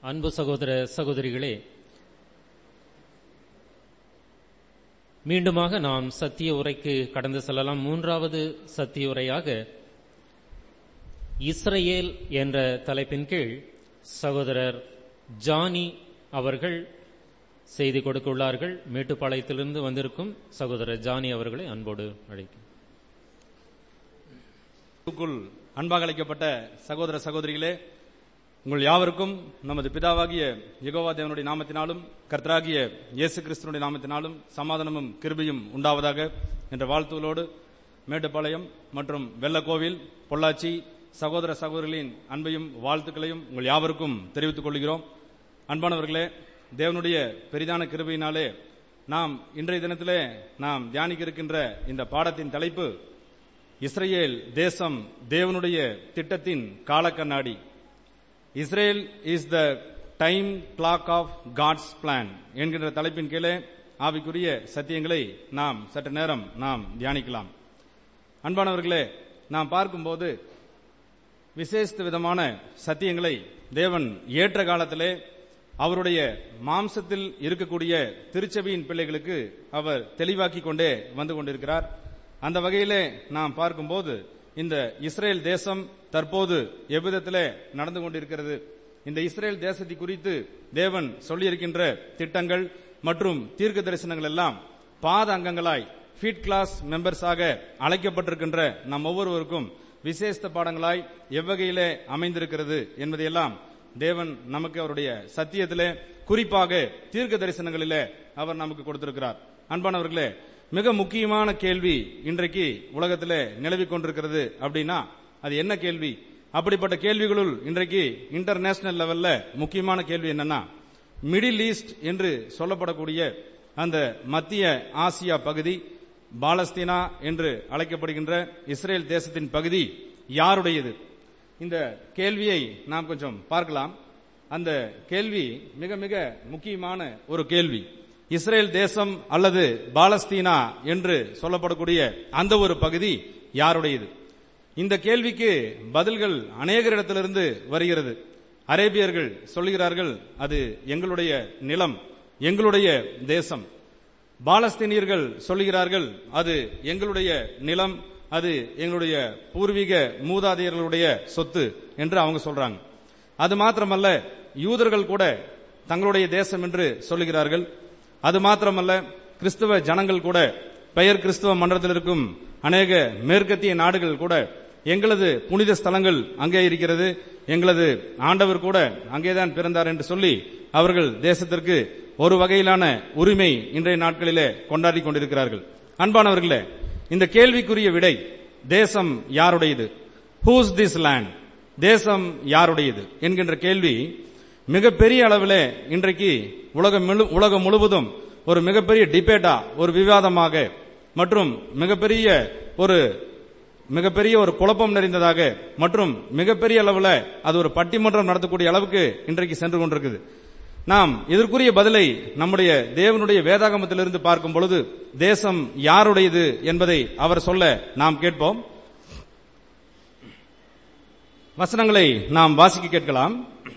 அன்பு சகோதர சகோதரிகளே மீண்டுமாக நாம் சத்திய உரைக்கு கடந்து செல்லலாம் மூன்றாவது சத்திய உரையாக இஸ்ரேல் என்ற தலைப்பின் கீழ் சகோதரர் ஜானி அவர்கள் செய்தி கொடுக்க உள்ளார்கள் மேட்டுப்பாளையத்திலிருந்து வந்திருக்கும் சகோதரர் ஜானி அவர்களை அன்போடு அழைக்கும் கிறிஸ்துவுக்குள் அன்பாக அழைக்கப்பட்ட சகோதர சகோதரிகளே உங்கள் யாவருக்கும் நமது பிதாவாகிய யெகோவா தேவனுடைய நாமத்தினாலும் கர்த்தராகிய இயேசு கிறிஸ்துவனுடைய நாமத்தினாலும் சமாதானமும் கிருபையும் உண்டாவதாக என்ற வாழ்த்துகளோடு மேட்டுப்பாளையம் மற்றும் வெள்ளக்கோவில் பொள்ளாச்சி சகோதர சகோதரிகளின் அன்பையும் வாழ்த்துக்களையும் உங்கள் யாவருக்கும் தெரிவித்துக் கொள்கிறோம் அன்பானவர்களே தேவனுடைய பெரிதான கிருபையினாலே நாம் இன்றைய தினத்திலே நாம் தியானிக்க இருக்கின்ற இந்த பாடத்தின் தலைப்பு இஸ்ரேல் தேசம் தேவனுடைய திட்டத்தின் காலக்கண்ணாடி Israel is the time clock of God's plan என்கின்ற தலைப்பின் கீழே ஆவிக்குரிய சத்தியங்களை நாம் சற்று நேரம் நாம் தியானிக்கலாம் அன்பானவர்களே நாம் பார்க்கும்போது விசேஷித்த விதமான சத்தியங்களை தேவன் ஏற்ற காலத்திலே அவருடைய மாம்சத்தில் இருக்கக்கூடிய திருச்சபையின் பிள்ளைகளுக்கு அவர் தெளிவாக்கி கொண்டே வந்து கொண்டிருக்கிறார் அந்த வகையிலே நாம் பார்க்கும்போது இந்த இஸ்ரேல் தேசம் தற்போது எவ்விதத்திலே நடந்து கொண்டிருக்கிறது இந்த இஸ்ரேல் தேசத்தை குறித்து தேவன் சொல்லியிருக்கின்ற திட்டங்கள் மற்றும் தீர்க்க தரிசனங்கள் எல்லாம் பாத அங்கங்களாய் ஃபீட் கிளாஸ் மெம்பர்ஸாக அழைக்கப்பட்டிருக்கின்ற நம் ஒவ்வொருவருக்கும் விசேஷ பாடங்களாய் எவ்வகையிலே அமைந்திருக்கிறது என்பதையெல்லாம் தேவன் நமக்கு அவருடைய சத்தியத்திலே குறிப்பாக தீர்க்க தரிசனங்களிலே அவர் நமக்கு கொடுத்திருக்கிறார் அன்பானவர்களே மிக முக்கியமான கேள்வி இன்றைக்கு உலகத்திலே நிலவிக் கொண்டிருக்கிறது அப்படின்னா அது என்ன கேள்வி அப்படிப்பட்ட கேள்விகளுள் இன்றைக்கு இன்டர்நேஷனல் லெவல்ல முக்கியமான கேள்வி என்னன்னா மிடில் ஈஸ்ட் என்று சொல்லப்படக்கூடிய அந்த மத்திய ஆசியா பகுதி பாலஸ்தீனா என்று அழைக்கப்படுகின்ற இஸ்ரேல் தேசத்தின் பகுதி யாருடையது இந்த கேள்வியை நாம் கொஞ்சம் பார்க்கலாம் அந்த கேள்வி மிக மிக முக்கியமான ஒரு கேள்வி இஸ்ரேல் தேசம் அல்லது பாலஸ்தீனா என்று சொல்லப்படக்கூடிய அந்த ஒரு பகுதி யாருடையது இந்த கேள்விக்கு பதில்கள் அநேகரிடத்திலிருந்து வருகிறது அரேபியர்கள் சொல்லுகிறார்கள் அது எங்களுடைய நிலம் எங்களுடைய தேசம் பாலஸ்தீனியர்கள் சொல்லுகிறார்கள் அது எங்களுடைய நிலம் அது எங்களுடைய பூர்வீக மூதாதையர்களுடைய சொத்து என்று அவங்க சொல்றாங்க அது மாத்திரமல்ல யூதர்கள் கூட தங்களுடைய தேசம் என்று சொல்லுகிறார்கள் அது மாத்திரமல்ல கிறிஸ்தவ ஜனங்கள் கூட பெயர் கிறிஸ்தவ மன்றத்தில் இருக்கும் அநேக மேற்கத்திய நாடுகள் கூட எங்களது புனித ஸ்தலங்கள் அங்கே இருக்கிறது எங்களது ஆண்டவர் கூட அங்கேதான் பிறந்தார் என்று சொல்லி அவர்கள் தேசத்திற்கு ஒரு வகையிலான உரிமை இன்றைய நாட்களிலே கொண்டாடி கொண்டிருக்கிறார்கள் அன்பானவர்களே இந்த கேள்விக்குரிய விடை தேசம் யாருடையது ஹூஸ் திஸ் லேண்ட் தேசம் யாருடையது என்கின்ற கேள்வி மிகப்பெரிய அளவில் இன்றைக்கு உலகம் முழு- உலகம் முழுவதும் ஒரு மிகப்பெரிய டிபேட்டா ஒரு விவாதமாக மற்றும் மிகப்பெரிய ஒரு மிகப்பெரிய ஒரு குழப்பம் நிறைந்ததாக மற்றும் மிகப்பெரிய அளவில் அது ஒரு பட்டிமன்றம் நடத்தக்கூடிய அளவுக்கு இன்றைக்கு சென்று கொண்டிருக்குது நாம் இதற்குரிய பதிலை நம்முடைய தேவனுடைய வேதாகமத்திலிருந்து பார்க்கும் பொழுது தேசம் யாருடையது என்பதை அவர் சொல்ல நாம் கேட்போம் வசனங்களை நாம் வாசிக்க கேட்கலாம்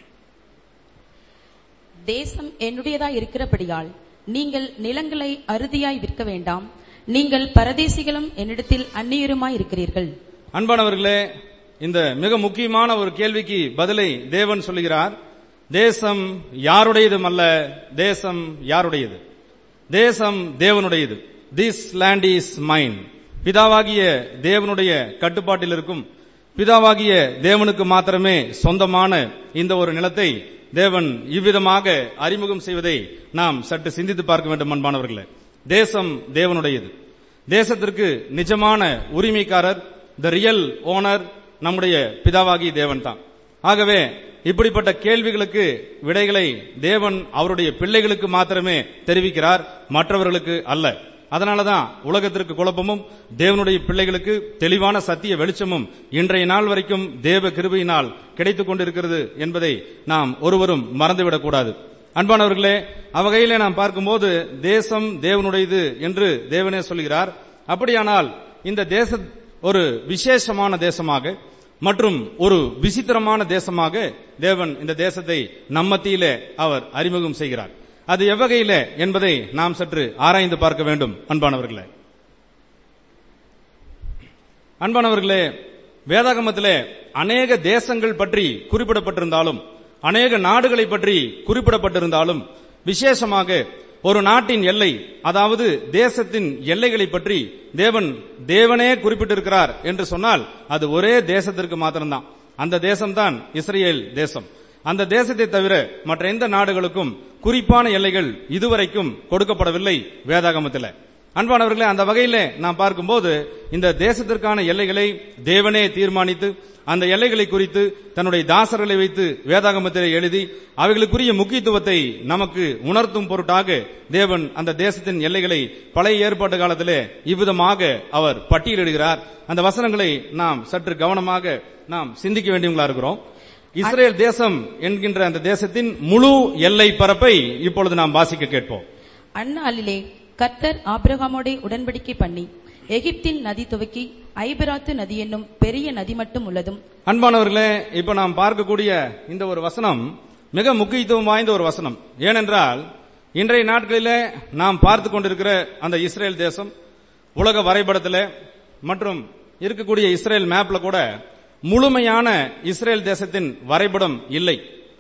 தேசம் என்னுடையதாய் இருக்கிறபடியால் நீங்கள் நிலங்களை அறுதியாய் விற்க வேண்டாம் நீங்கள் பரதேசிகளும் என்னிடத்தில் அந்நியருமாய் இருக்கிறீர்கள் அன்பானவர்களே இந்த மிக முக்கியமான ஒரு கேள்விக்கு பதிலை தேவன் சொல்லுகிறார் தேசம் யாருடையதும் அல்ல தேசம் யாருடையது தேசம் தேவனுடையது திஸ் லேண்ட் இஸ் மைன் பிதாவாகிய தேவனுடைய கட்டுப்பாட்டில் இருக்கும் பிதாவாகிய தேவனுக்கு மாத்திரமே சொந்தமான இந்த ஒரு நிலத்தை தேவன் இவ்விதமாக அறிமுகம் செய்வதை நாம் சற்று சிந்தித்து பார்க்க வேண்டும் அன்பானவர்களே தேசம் தேவனுடையது தேசத்திற்கு நிஜமான உரிமைக்காரர் த ரியல் ஓனர் நம்முடைய பிதாவாகிய தேவன் தான் ஆகவே இப்படிப்பட்ட கேள்விகளுக்கு விடைகளை தேவன் அவருடைய பிள்ளைகளுக்கு மாத்திரமே தெரிவிக்கிறார் மற்றவர்களுக்கு அல்ல அதனாலதான் உலகத்திற்கு குழப்பமும் தேவனுடைய பிள்ளைகளுக்கு தெளிவான சத்திய வெளிச்சமும் இன்றைய நாள் வரைக்கும் தேவ கிருபையினால் கிடைத்துக் கொண்டிருக்கிறது என்பதை நாம் ஒருவரும் மறந்துவிடக் கூடாது அன்பானவர்களே அவ்வகையிலே நாம் பார்க்கும்போது தேசம் தேவனுடையது என்று தேவனே சொல்கிறார் அப்படியானால் இந்த தேச ஒரு விசேஷமான தேசமாக மற்றும் ஒரு விசித்திரமான தேசமாக தேவன் இந்த தேசத்தை நம்மத்தியிலே அவர் அறிமுகம் செய்கிறார் அது எவ்வகையில என்பதை நாம் சற்று ஆராய்ந்து பார்க்க வேண்டும் அன்பானவர்களே அன்பானவர்களே வேதாகமத்திலே அநேக தேசங்கள் பற்றி குறிப்பிடப்பட்டிருந்தாலும் அநேக நாடுகளை பற்றி குறிப்பிடப்பட்டிருந்தாலும் விசேஷமாக ஒரு நாட்டின் எல்லை அதாவது தேசத்தின் எல்லைகளை பற்றி தேவன் தேவனே குறிப்பிட்டிருக்கிறார் என்று சொன்னால் அது ஒரே தேசத்திற்கு மாத்திரம்தான் அந்த தேசம்தான் இஸ்ரேல் தேசம் அந்த தேசத்தை தவிர மற்ற எந்த நாடுகளுக்கும் குறிப்பான எல்லைகள் இதுவரைக்கும் கொடுக்கப்படவில்லை வேதாகமத்தில் அன்பானவர்களே அந்த வகையில நாம் பார்க்கும்போது இந்த தேசத்திற்கான எல்லைகளை தேவனே தீர்மானித்து அந்த எல்லைகளை குறித்து தன்னுடைய தாசர்களை வைத்து வேதாகமத்திலே எழுதி அவைகளுக்குரிய முக்கியத்துவத்தை நமக்கு உணர்த்தும் பொருட்டாக தேவன் அந்த தேசத்தின் எல்லைகளை பழைய ஏற்பாட்டு காலத்திலே இவ்விதமாக அவர் பட்டியலிடுகிறார் அந்த வசனங்களை நாம் சற்று கவனமாக நாம் சிந்திக்க வேண்டியவங்களா இருக்கிறோம் இஸ்ரேல் தேசம் என்கின்ற அந்த தேசத்தின் முழு எல்லை பரப்பை இப்பொழுது நாம் வாசிக்க கேட்போம் அந்நாளிலே கர்த்தர் ஆபிரகாமோடே உடன்படிக்கை பண்ணி எகிப்தின் நதி துவக்கி ஐபராத்து நதி என்னும் பெரிய நதி மட்டும் உள்ளதும் அன்பானவர்களே இப்ப நாம் பார்க்கக்கூடிய இந்த ஒரு வசனம் மிக முக்கியத்துவம் வாய்ந்த ஒரு வசனம் ஏனென்றால் இன்றைய நாட்களிலே நாம் பார்த்து கொண்டிருக்கிற அந்த இஸ்ரேல் தேசம் உலக வரைபடத்தில் மற்றும் இருக்கக்கூடிய இஸ்ரேல் மேப்ல கூட முழுமையான இஸ்ரேல் தேசத்தின் வரைபடம் இல்லை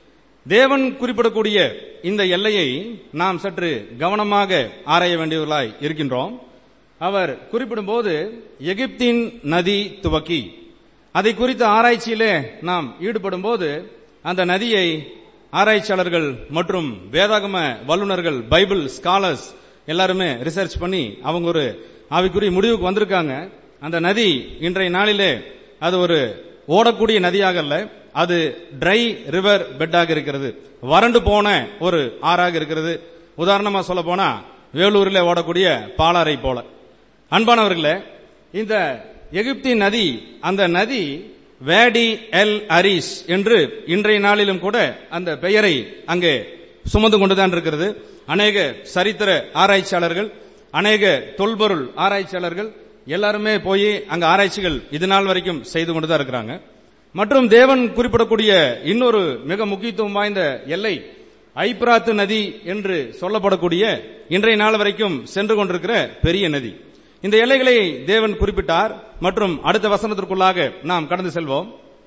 தேவன் குறிப்பிடக்கூடிய இந்த எல்லையை நாம் சற்று கவனமாக ஆராய வேண்டியவர்களாய் இருக்கின்றோம் அவர் குறிப்பிடும்போது எகிப்தின் நதி துவக்கி அதை குறித்த ஆராய்ச்சியிலே நாம் ஈடுபடும் போது அந்த நதியை ஆராய்ச்சியாளர்கள் மற்றும் வேதாகம வல்லுநர்கள் பைபிள் ஸ்காலர்ஸ் எல்லாருமே ரிசர்ச் பண்ணி அவங்க ஒரு அவைக்குரிய முடிவுக்கு வந்திருக்காங்க அந்த நதி இன்றைய நாளிலே அது ஒரு ஓடக்கூடிய நதியாக அல்ல அது ட்ரை ரிவர் பெட்டாக இருக்கிறது வறண்டு போன ஒரு ஆறாக இருக்கிறது உதாரணமா சொல்ல போனா வேலூரில் ஓடக்கூடிய பாலாறை போல அன்பானவர்களே இந்த எகிப்தின் நதி அந்த நதி வேடி எல் அரிஸ் என்று இன்றைய நாளிலும் கூட அந்த பெயரை அங்கே சுமந்து கொண்டுதான் இருக்கிறது அநேக சரித்திர ஆராய்ச்சியாளர்கள் அநேக தொல்பொருள் ஆராய்ச்சியாளர்கள் எல்லாருமே போய் அங்க ஆராய்ச்சிகள் இது நாள் வரைக்கும் செய்து கொண்டுதான் இருக்கிறாங்க மற்றும் தேவன் குறிப்பிடக்கூடிய இன்னொரு மிக முக்கியத்துவம் வாய்ந்த எல்லை ஐப்ராத்து நதி என்று சொல்லப்படக்கூடிய இன்றைய நாள் வரைக்கும் சென்று கொண்டிருக்கிற பெரிய நதி இந்த எல்லைகளை தேவன் குறிப்பிட்டார் மற்றும் அடுத்த வசனத்திற்குள்ளாக நாம் கடந்து செல்வோம்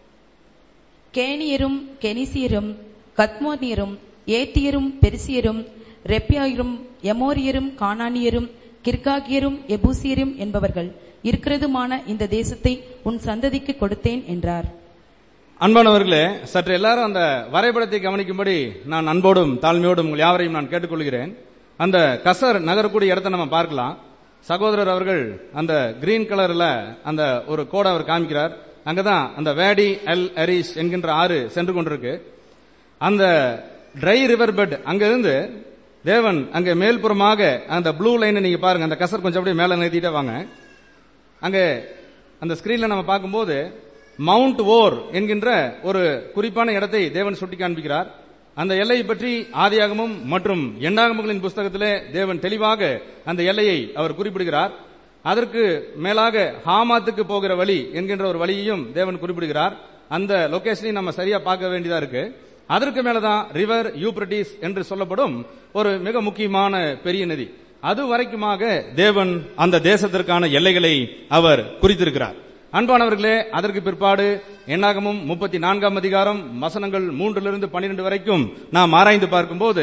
கேனியரும் கெனிசியரும் கத்மோனியரும் ஏத்தியரும் பெருசியரும் ரெப்பியாயரும் எமோரியரும் கானானியரும் கிர்காகியரும் எபூசியரும் என்பவர்கள் இருக்கிறதுமான இந்த தேசத்தை உன் சந்ததிக்கு கொடுத்தேன் என்றார் அன்பானவர்களே சற்று எல்லாரும் அந்த வரைபடத்தை கவனிக்கும்படி நான் அன்போடும் தாழ்மையோடும் உங்கள் யாவரையும் நான் கேட்டுக்கொள்கிறேன் அந்த கசர் நகரக்கூடிய இடத்தை நம்ம பார்க்கலாம் சகோதரர் அவர்கள் அந்த கிரீன் கலர்ல அந்த ஒரு கோடை அவர் காமிக்கிறார் அங்கதான் அந்த வேடி எல் அரிஸ் என்கின்ற ஆறு சென்று கொண்டிருக்கு அந்த ட்ரை ரிவர் பெட் அங்கிருந்து தேவன் அங்க மேல்புறமாக அந்த ப்ளூ லைனை நீங்க பாருங்க அந்த கசர் கொஞ்சம் அப்படியே மேல நிறுத்திட்டே வாங்க அங்க அந்த ஸ்கிரீன்ல நம்ம பார்க்கும்போது மவுண்ட் ஓர் என்கின்ற ஒரு குறிப்பான இடத்தை தேவன் சுட்டி காண்பிக்கிறார் அந்த எல்லையை பற்றி ஆதியாகமும் மற்றும் எண்ணாகமங்களின் புஸ்தகத்திலே தேவன் தெளிவாக அந்த எல்லையை அவர் குறிப்பிடுகிறார் அதற்கு மேலாக ஹாமாத்துக்கு போகிற வழி என்கின்ற ஒரு வழியையும் தேவன் குறிப்பிடுகிறார் அந்த லொகேஷனையும் நம்ம சரியா பார்க்க வேண்டியதா இருக்கு அதற்கு மேலதான் ரிவர் யூப்ரட்டிஸ் என்று சொல்லப்படும் ஒரு மிக முக்கியமான பெரிய நதி அது வரைக்குமாக தேவன் அந்த தேசத்திற்கான எல்லைகளை அவர் குறித்திருக்கிறார் அன்பானவர்களே அதற்கு பிற்பாடு எண்ணாகமும் முப்பத்தி நான்காம் அதிகாரம் வசனங்கள் மூன்றிலிருந்து பன்னிரண்டு வரைக்கும் நாம் ஆராய்ந்து பார்க்கும்போது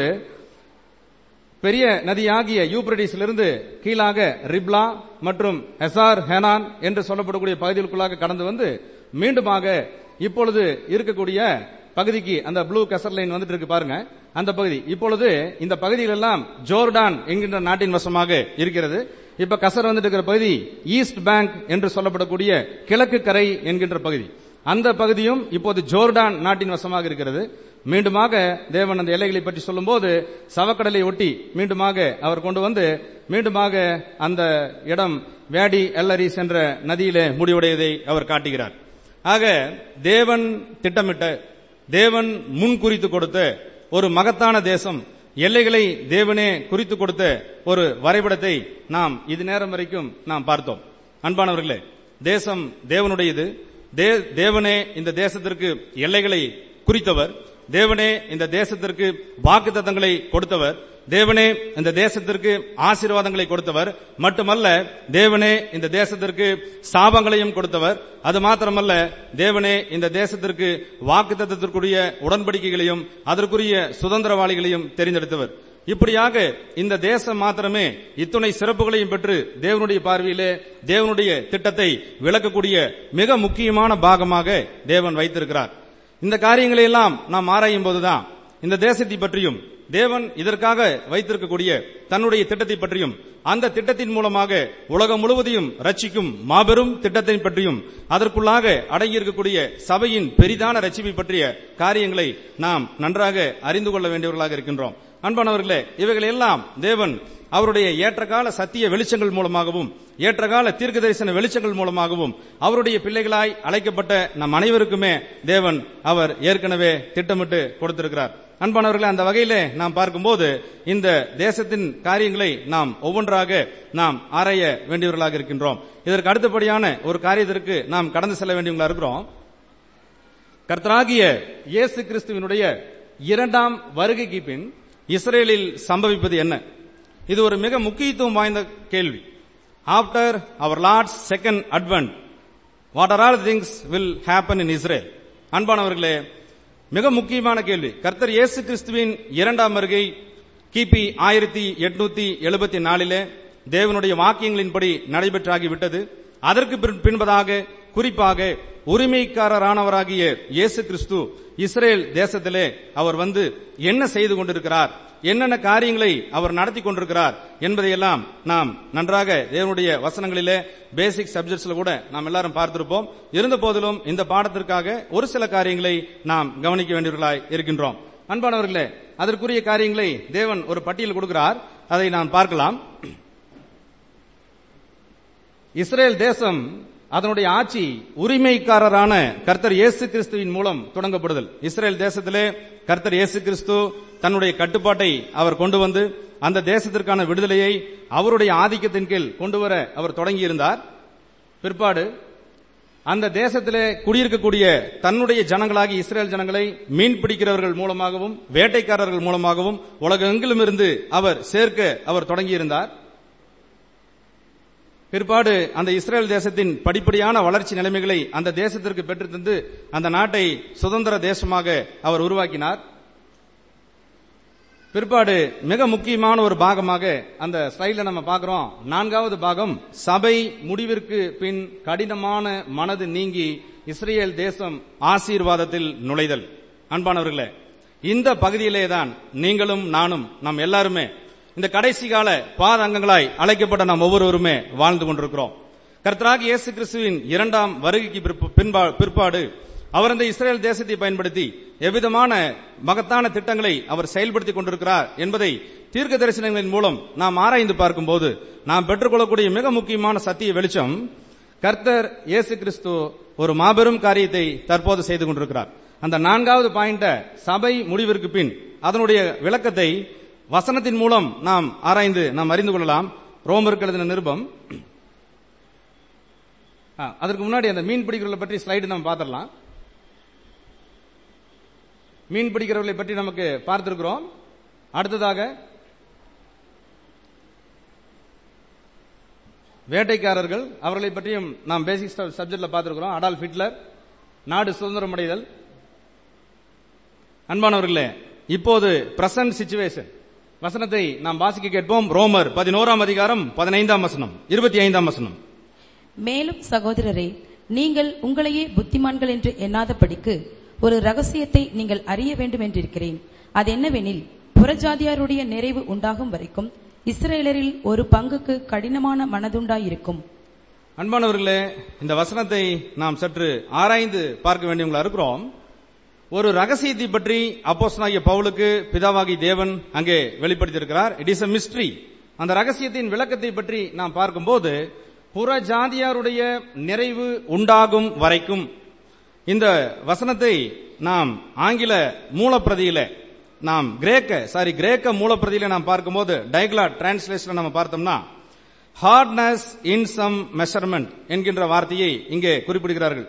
பெரிய நதியாகிய யூப்ரடிஸிலிருந்து கீழாக ரிப்லா மற்றும் எசார் ஹெனான் என்று சொல்லப்படக்கூடிய பகுதிகளுக்குள்ளாக கடந்து வந்து மீண்டுமாக இப்பொழுது இருக்கக்கூடிய பகுதிக்கு அந்த ப்ளூ கசர் லைன் வந்துட்டு இருக்கு பாருங்க அந்த பகுதி இப்பொழுது இந்த பகுதியில் எல்லாம் ஜோர்டான் என்கின்ற நாட்டின் வசமாக இருக்கிறது இப்ப கசர் வந்துட்டு இருக்கிற பகுதி ஈஸ்ட் பேங்க் என்று சொல்லப்படக்கூடிய கிழக்கு கரை என்கின்ற பகுதி அந்த பகுதியும் இப்போது ஜோர்டான் நாட்டின் வசமாக இருக்கிறது மீண்டுமாக தேவன் அந்த எல்லைகளை பற்றி சொல்லும்போது சவக்கடலை ஒட்டி மீண்டுமாக அவர் கொண்டு வந்து மீண்டுமாக அந்த இடம் வேடி எல்லரிஸ் என்ற நதியிலே முடிவுடையதை அவர் காட்டுகிறார் ஆக தேவன் திட்டமிட்ட தேவன் முன் குறித்து கொடுத்த ஒரு மகத்தான தேசம் எல்லைகளை தேவனே குறித்து கொடுத்த ஒரு வரைபடத்தை நாம் இது நேரம் வரைக்கும் நாம் பார்த்தோம் அன்பானவர்களே தேசம் தேவனுடையது தே- தேவனே இந்த தேசத்திற்கு எல்லைகளை குறித்தவர் தேவனே இந்த தேசத்திற்கு வாக்குத்தத்தங்களை கொடுத்தவர் தேவனே இந்த தேசத்திற்கு ஆசீர்வாதங்களை கொடுத்தவர் மட்டுமல்ல தேவனே இந்த தேசத்திற்கு சாபங்களையும் கொடுத்தவர் அது மாத்திரமல்ல தேவனே இந்த தேசத்திற்கு வாக்குத்தத்தத்திற்குரிய உடன்படிக்கைகளையும் அதற்குரிய சுதந்திரவாளிகளையும் தெரிந்தெடுத்தவர் இப்படியாக இந்த தேசம் மாத்திரமே இத்துணை சிறப்புகளையும் பெற்று தேவனுடைய பார்வையிலே தேவனுடைய திட்டத்தை விளக்கக்கூடிய மிக முக்கியமான பாகமாக தேவன் வைத்திருக்கிறார் இந்த காரியங்களை எல்லாம் நாம் ஆராயும் போதுதான் இந்த தேசத்தை பற்றியும் தேவன் இதற்காக வைத்திருக்கக்கூடிய தன்னுடைய திட்டத்தை பற்றியும் அந்த திட்டத்தின் மூலமாக உலகம் முழுவதையும் ரட்சிக்கும் மாபெரும் திட்டத்தை பற்றியும் அதற்குள்ளாக அடங்கியிருக்கக்கூடிய சபையின் பெரிதான ரட்சிப்பை பற்றிய காரியங்களை நாம் நன்றாக அறிந்து கொள்ள வேண்டியவர்களாக இருக்கின்றோம் அன்பானவர்களே இவைகள் எல்லாம் தேவன் அவருடைய ஏற்றகால சத்திய வெளிச்சங்கள் மூலமாகவும் ஏற்றகால தீர்க்க தரிசன வெளிச்சங்கள் மூலமாகவும் அவருடைய பிள்ளைகளாய் அழைக்கப்பட்ட நம் அனைவருக்குமே தேவன் அவர் ஏற்கனவே திட்டமிட்டு கொடுத்திருக்கிறார் அன்பானவர்களே அந்த வகையிலே நாம் பார்க்கும்போது இந்த தேசத்தின் காரியங்களை நாம் ஒவ்வொன்றாக நாம் ஆராய வேண்டியவர்களாக இருக்கின்றோம் இதற்கு அடுத்தபடியான ஒரு காரியத்திற்கு நாம் கடந்து செல்ல வேண்டியவர்களா இருக்கிறோம் கர்த்தராகிய இயேசு கிறிஸ்துவினுடைய இரண்டாம் வருகைக்கு பின் இஸ்ரேலில் சம்பவிப்பது என்ன இது ஒரு மிக முக்கியத்துவம் வாய்ந்த கேள்வி after our Lord's second advent what are all things will happen in Israel அன்பானவர்களே மிக முக்கியமான கேள்வி கர்த்தர் இயேசு கிறிஸ்துவின் இரண்டாம் வருகை கிபி ஆயிரத்தி எட்நூத்தி எழுபத்தி நாலிலே தேவனுடைய வாக்கியங்களின்படி நடைபெற்றாகிவிட்டது அதற்கு பின்- பின்பதாக குறிப்பாக உரிமைக்காரரானவராகிய இயேசு கிறிஸ்து இஸ்ரேல் தேசத்திலே அவர் வந்து என்ன செய்து கொண்டிருக்கிறார் என்னென்ன காரியங்களை அவர் நடத்தி கொண்டிருக்கிறார் என்பதையெல்லாம் நாம் நன்றாக தேவனுடைய வசனங்களிலே பேசிக் சப்ஜெக்ட்ஸ்ல கூட நாம் எல்லாரும் பார்த்திருப்போம் இருந்த போதிலும் இந்த பாடத்திற்காக ஒரு சில காரியங்களை நாம் கவனிக்க வேண்டியவர்களாய் இருக்கின்றோம் அன்பானவர்களே அதற்குரிய காரியங்களை தேவன் ஒரு பட்டியல் கொடுக்கிறார் அதை நாம் பார்க்கலாம் இஸ்ரேல் தேசம் அதனுடைய ஆட்சி உரிமைக்காரரான கர்த்தர் இயேசு கிறிஸ்துவின் மூலம் தொடங்கப்படுதல் இஸ்ரேல் தேசத்திலே கர்த்தர் இயேசு கிறிஸ்து தன்னுடைய கட்டுப்பாட்டை அவர் கொண்டு வந்து அந்த தேசத்திற்கான விடுதலையை அவருடைய ஆதிக்கத்தின் கீழ் கொண்டு வர அவர் தொடங்கியிருந்தார் பிற்பாடு அந்த தேசத்திலே குடியிருக்கக்கூடிய தன்னுடைய ஜனங்களாகி இஸ்ரேல் ஜனங்களை மீன் பிடிக்கிறவர்கள் மூலமாகவும் வேட்டைக்காரர்கள் மூலமாகவும் உலகெங்கிலும் இருந்து அவர் சேர்க்க அவர் தொடங்கியிருந்தார் பிற்பாடு அந்த இஸ்ரேல் தேசத்தின் படிப்படியான வளர்ச்சி நிலைமைகளை அந்த தேசத்திற்கு பெற்று தந்து அந்த நாட்டை சுதந்திர தேசமாக அவர் உருவாக்கினார் பிற்பாடு மிக முக்கியமான ஒரு பாகமாக அந்த ஸ்லைட்ல நம்ம பார்க்கிறோம் நான்காவது பாகம் சபை முடிவிற்கு பின் கடினமான மனது நீங்கி இஸ்ரேல் தேசம் ஆசீர்வாதத்தில் நுழைதல் அன்பானவர்களே இந்த பகுதியிலே தான் நீங்களும் நானும் நாம் எல்லாருமே இந்த கடைசி கால பாதங்கங்களாய் அழைக்கப்பட்ட நாம் ஒவ்வொருவருமே வாழ்ந்து கொண்டிருக்கிறோம் கர்த்தராகிய இயேசு கிறிஸ்துவின் இரண்டாம் வருகைக்கு பிற்ப- பின்பா- பிற்பாடு அவர் அந்த இஸ்ரேல் தேசத்தை பயன்படுத்தி எவ்விதமான மகத்தான திட்டங்களை அவர் செயல்படுத்திக் கொண்டிருக்கிறார் என்பதை தீர்க்க தரிசனங்களின் மூலம் நாம் ஆராய்ந்து பார்க்கும்போது நாம் பெற்றுக்கொள்ளக்கூடிய மிக முக்கியமான சத்திய வெளிச்சம் கர்த்தர் இயேசு கிறிஸ்து ஒரு மாபெரும் காரியத்தை தற்போது செய்து கொண்டிருக்கிறார் அந்த நான்காவது பாயிண்ட சபை முடிவிற்கு பின் அதனுடைய விளக்கத்தை வசனத்தின் மூலம் நாம் ஆராய்ந்து நாம் அறிந்து கொள்ளலாம் ரோமருக்கு எழுதின நிருபம் ஆ, அதற்கு முன்னாடி அந்த மீன் பிடிக்கிறவர்களை பற்றி ஸ்லைடு நம்ம பார்த்துடலாம் மீன் பிடிக்கிறவர்களை பற்றி நமக்கு பார்த்திருக்கிறோம் அடுத்ததாக வேட்டைக்காரர்கள் அவர்களை பற்றியும் நாம் பேசிக் சப்ஜெக்ட்ல பார்த்திருக்கிறோம் அடால்ஃப் ஹிட்லர் நாடு சுதந்திரம் அடைதல் அன்பானவர்களே இப்போது பிரசன்ட் சிச்சுவேஷன் வசனத்தை நாம் வாசிக்க கேட்போம் ரோமர் பதினோராம் அதிகாரம் பதினைந்தாம் வசனம் இருபத்தி ஐந்தாம் வசனம் மேலும் சகோதரரே நீங்கள் உங்களையே புத்திமான்கள் என்று எண்ணாதபடிக்கு ஒரு ரகசியத்தை நீங்கள் அறிய வேண்டும் என்றிருக்கிறேன் அது என்னவெனில் புறஜாதியாருடைய நிறைவு உண்டாகும் வரைக்கும் இஸ்ரேலரில் ஒரு பங்குக்கு கடினமான மனதுண்டாயிருக்கும் அன்பானவர்களே இந்த வசனத்தை நாம் சற்று ஆராய்ந்து பார்க்க வேண்டியவங்களா இருக்கிறோம் ஒரு ரகசியத்தை பற்றி அப்போஸ்தலனாகிய பவுலுக்கு பிதாவாகி தேவன் அங்கே வெளிப்படுத்தியிருக்கிறார் இட் இஸ் a மிஸ்ட்ரி அந்த ரகசியத்தின் விளக்கத்தை பற்றி நாம் பார்க்கும்போது புற ஜாதியாருடைய நிறைவு உண்டாகும் வரைக்கும் இந்த வசனத்தை நாம் ஆங்கில மூலப்பிரதியில நாம் கிரேக்க சாரி கிரேக்க மூலப்பிரதியில நாம் பார்க்கும்போது டைக்லாட் டிரான்ஸ்லேஷன் நம்ம பார்த்தோம்னா ஹார்ட்னஸ் இன் சம் மெஷர்மெண்ட் என்கின்ற வார்த்தையை இங்கே குறிப்பிடுகிறார்கள்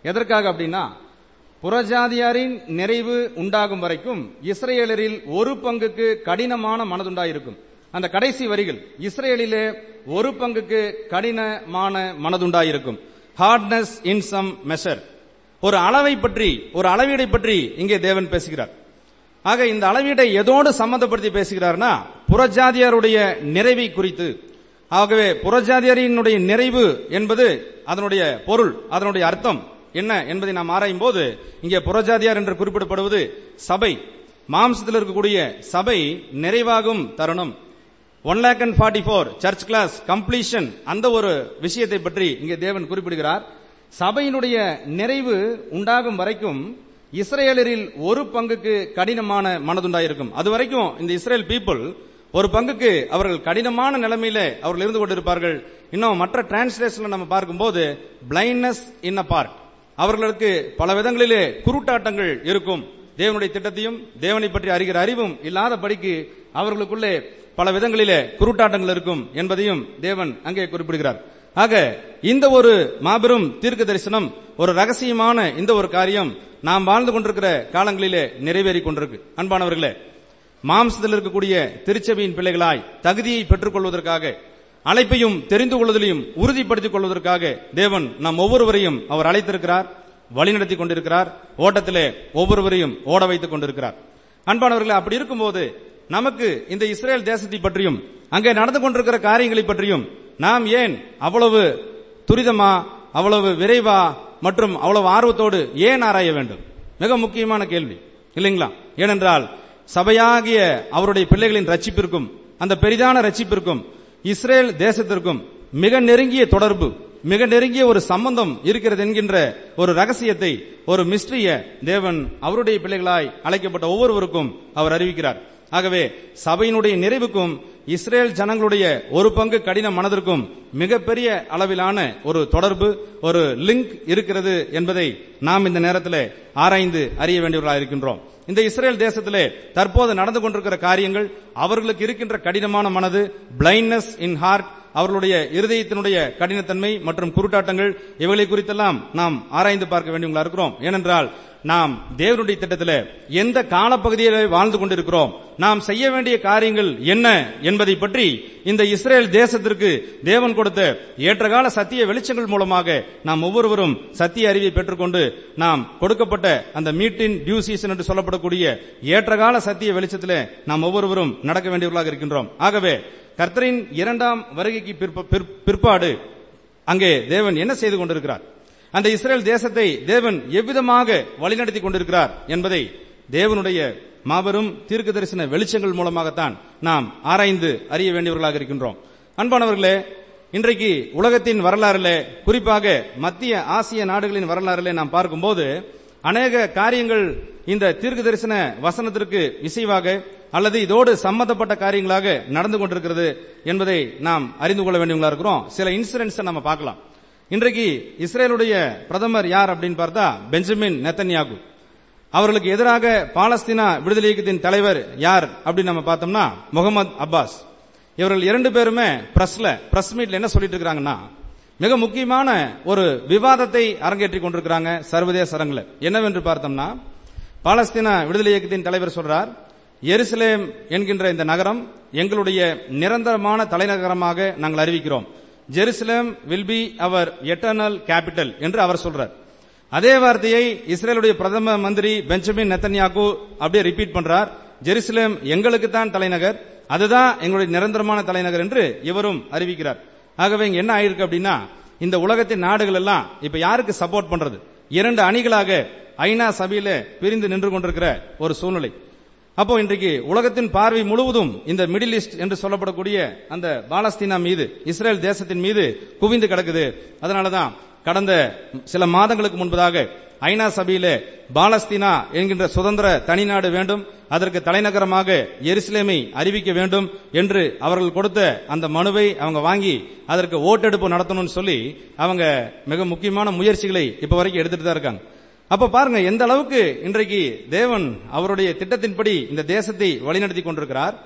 எதற்காக அப்படின்னா புறஜாதியாரின் நிறைவு உண்டாகும் வரைக்கும் இஸ்ரேலரில் ஒரு பங்குக்கு கடினமான மனதுண்டாயிருக்கும் அந்த கடைசி வரிகள் இஸ்ரேலிலே ஒரு பங்குக்கு கடினமான மனதுண்டாயிருக்கும் ஹார்ட்னஸ் இன் சம் மெஷர் ஒரு அளவை பற்றி ஒரு அளவீடை பற்றி இங்கே தேவன் பேசுகிறார் ஆக இந்த அளவீடை எதோடு சம்பந்தப்படுத்தி பேசுகிறார்னா புறஜாதியாருடைய நிறைவை குறித்து ஆகவே புறஜாதியாரினுடைய நிறைவு என்பது அதனுடைய பொருள் அதனுடைய அர்த்தம் என்ன என்பதை நாம் ஆராயும் போது இங்கே புறஜாதியார் என்று குறிப்பிடப்படுவது சபை மாம்சத்தில் இருக்கக்கூடிய சபை நிறைவாகும் தருணம் one lakh and forty four church class completion அந்த ஒரு விஷயத்தை பற்றி இங்கே தேவன் குறிப்பிடுகிறார் சபையினுடைய நிறைவு உண்டாகும் வரைக்கும் இஸ்ரேலரில் ஒரு பங்குக்கு கடினமான மனதுண்டாயிருக்கும் அது வரைக்கும் இந்த இஸ்ரேல் பீப்புள் ஒரு பங்குக்கு அவர்கள் கடினமான நிலைமையில அவர்கள் இருந்து கொண்டிருப்பார்கள் இன்னும் மற்ற டிரான்ஸ்லேஷன்ல நம்ம பார்க்கும்போது பிளைண்ட்னஸ் இன் அ பார்ட் அவர்களுக்கு பல விதங்களிலே குருட்டாட்டங்கள் இருக்கும் தேவனுடைய திட்டத்தையும் தேவனை பற்றி அறிகிற அறிவும் இல்லாதபடிக்கு அவர்களுக்குள்ளே பல விதங்களிலே குருட்டாட்டங்கள் இருக்கும் என்பதையும் தேவன் அங்கே குறிப்பிடுகிறார் ஆக இந்த ஒரு மாபெரும் தீர்க்க தரிசனம் ஒரு ரகசியமான இந்த ஒரு காரியம் நாம் வாழ்ந்து கொண்டிருக்கிற காலங்களிலே நிறைவேறி கொண்டிருக்கு அன்பானவர்களே மாம்சத்தில் இருக்கக்கூடிய திருச்சபையின் பிள்ளைகளாய் தகுதியை பெற்றுக் கொள்வதற்காக அழைப்பையும் தெரிந்து கொள்வதிலையும் உறுதிப்படுத்திக் கொள்வதற்காக தேவன் நாம் ஒவ்வொருவரையும் அவர் அழைத்திருக்கிறார் வழிநடத்தி கொண்டிருக்கிறார் ஓட்டத்திலே ஒவ்வொருவரையும் ஓட வைத்துக் கொண்டிருக்கிறார் அன்பானவர்களே அப்படி இருக்கும்போது நமக்கு இந்த இஸ்ரேல் தேசத்தை பற்றியும் அங்கே நடந்து கொண்டிருக்கிற காரியங்களை பற்றியும் நாம் ஏன் அவ்வளவு துரிதமா அவ்வளவு விரைவா மற்றும் அவ்வளவு ஆர்வத்தோடு ஏன் ஆராய வேண்டும் மிக முக்கியமான கேள்வி இல்லைங்களா ஏனென்றால் சபையாகிய அவருடைய பிள்ளைகளின் ரட்சிப்பிற்கும் அந்த பெரிதான ரட்சிப்பிற்கும் இஸ்ரேல் தேசத்திற்கும் மிக நெருங்கிய தொடர்பு மிக நெருங்கிய ஒரு சம்பந்தம் இருக்கிறது என்கின்ற ஒரு ரகசியத்தை ஒரு மிஸ்ட்ரிய தேவன் அவருடைய பிள்ளைகளாய் அழைக்கப்பட்ட ஒவ்வொருவருக்கும் அவர் அறிவிக்கிறார் ஆகவே சபையினுடைய நிறைவுக்கும் இஸ்ரேல் ஜனங்களுடைய ஒரு பங்கு கடின மனதிற்கும் மிகப்பெரிய அளவிலான ஒரு தொடர்பு ஒரு லிங்க் இருக்கிறது என்பதை நாம் இந்த நேரத்தில் ஆராய்ந்து அறிய வேண்டியவர்களாக இருக்கின்றோம் இந்த இஸ்ரேல் தேசத்திலே தற்போது நடந்து கொண்டிருக்கிற காரியங்கள் அவர்களுக்கு இருக்கின்ற கடினமான மனது பிளைண்ட்னஸ் இன் ஹார்ட் அவர்களுடைய இருதயத்தினுடைய கடினத்தன்மை மற்றும் குருட்டாட்டங்கள் இவைகளை குறித்தெல்லாம் நாம் ஆராய்ந்து பார்க்க வேண்டியவங்களா இருக்கிறோம் ஏனென்றால் நாம் தேவனுடைய திட்டத்தில் எந்த காலப்பகுதியிலே வாழ்ந்து கொண்டிருக்கிறோம் நாம் செய்ய வேண்டிய காரியங்கள் என்ன என்பதை பற்றி இந்த இஸ்ரேல் தேசத்திற்கு தேவன் கொடுத்த ஏற்றகால சத்திய வெளிச்சங்கள் மூலமாக நாம் ஒவ்வொருவரும் சத்திய அறிவை பெற்றுக்கொண்டு நாம் கொடுக்கப்பட்ட அந்த மீட்டின் டியூ சீசன் என்று சொல்லப்படக்கூடிய ஏற்றகால சத்திய வெளிச்சத்திலே நாம் ஒவ்வொருவரும் நடக்க வேண்டியவர்களாக இருக்கின்றோம் ஆகவே கர்த்தரின் இரண்டாம் வருகைக்கு பிற்ப- பிற்- பிற்பாடு அங்கே தேவன் என்ன செய்து கொண்டிருக்கிறார் அந்த இஸ்ரேல் தேசத்தை தேவன் எவ்விதமாக வழிநடத்தி கொண்டிருக்கிறார் என்பதை தேவனுடைய மாபெரும் தீர்க்க தரிசன வெளிச்சங்கள் மூலமாகத்தான் நாம் ஆராய்ந்து அறிய வேண்டியவர்களாக இருக்கின்றோம் அன்பானவர்களே இன்றைக்கு உலகத்தின் வரலாறிலே குறிப்பாக மத்திய ஆசிய நாடுகளின் வரலாறிலே நாம் பார்க்கும்போது அநேக காரியங்கள் இந்த தீர்க்க தரிசன வசனத்திற்கு இசைவாக அல்லது இதோடு சம்பந்தப்பட்ட காரியங்களாக நடந்து கொண்டிருக்கிறது என்பதை நாம் அறிந்து கொள்ள வேண்டியவங்களா இருக்கிறோம் சில இன்சிடென்ட்ஸை நம்ம பார்க்கலாம் இன்றைக்கு இஸ்ரேலுடைய பிரதமர் யார் அப்படின்னு பார்த்தா பெஞ்சமின் நெத்தன்யாகு அவர்களுக்கு எதிராக பாலஸ்தீனா விடுதலை இயக்கத்தின் தலைவர் யார் அப்படின்னு நம்ம பார்த்தோம்னா முகமது அப்பாஸ் இவர்கள் இரண்டு பேருமே பிரஸ்ல பிரஸ் மீட்ல என்ன சொல்லிட்டு இருக்காங்கன்னா மிக முக்கியமான ஒரு விவாதத்தை அரங்கேற்றிக் கொண்டிருக்கிறாங்க சர்வதேச அரங்கில் என்னவென்று பார்த்தோம்னா பாலஸ்தீனா விடுதலை இயக்கத்தின் தலைவர் சொல்றார் எருசலேம் என்கின்ற இந்த நகரம் எங்களுடைய நிரந்தரமான தலைநகரமாக நாங்கள் அறிவிக்கிறோம் Jerusalem will be our eternal capital என்று அவர் சொல்றார் அதே வார்த்தையை இஸ்ரேலுடைய பிரதம மந்திரி பெஞ்சமின் நெத்தன்யாகு அப்படியே ரிப்பீட் பண்றார் ஜெருசலேம் எங்களுக்கு தான் தலைநகர் அதுதான் எங்களுடைய நிரந்தரமான தலைநகர் என்று இவரும் அறிவிக்கிறார் ஆகவே இங்க என்ன ஆயிருக்கு அப்படின்னா இந்த உலகத்தின் நாடுகள் எல்லாம் இப்ப யாருக்கு சப்போர்ட் பண்றது இரண்டு அணிகளாக ஐநா சபையில பிரிந்து நின்று கொண்டிருக்கிற ஒரு சூழ்நிலை அப்போ இன்றைக்கு உலகத்தின் பார்வை முழுவதும் இந்த மிடில் ஈஸ்ட் என்று சொல்லப்படக்கூடிய அந்த பாலஸ்தீனா மீது இஸ்ரேல் தேசத்தின் மீது குவிந்து கிடக்குது அதனாலதான் கடந்த சில மாதங்களுக்கு முன்பதாக ஐநா சபையிலே பாலஸ்தீனா என்கின்ற சுதந்திர தனிநாடு வேண்டும் அதற்கு தலைநகரமாக எருசலேமை அறிவிக்க வேண்டும் என்று அவர்கள் கொடுத்த அந்த மனுவை அவங்க வாங்கி அதற்கு ஓட்டெடுப்பு நடத்தணும்னு சொல்லி அவங்க மிக முக்கியமான முயற்சிகளை இப்ப வரைக்கும் எடுத்துட்டு தான் இருக்காங்க அப்ப பாருங்க எந்த அளவுக்கு இன்றைக்கு தேவன் அவருடைய திட்டத்தின்படி இந்த தேசத்தை வழிநடத்தி கொண்டிருக்கிறார்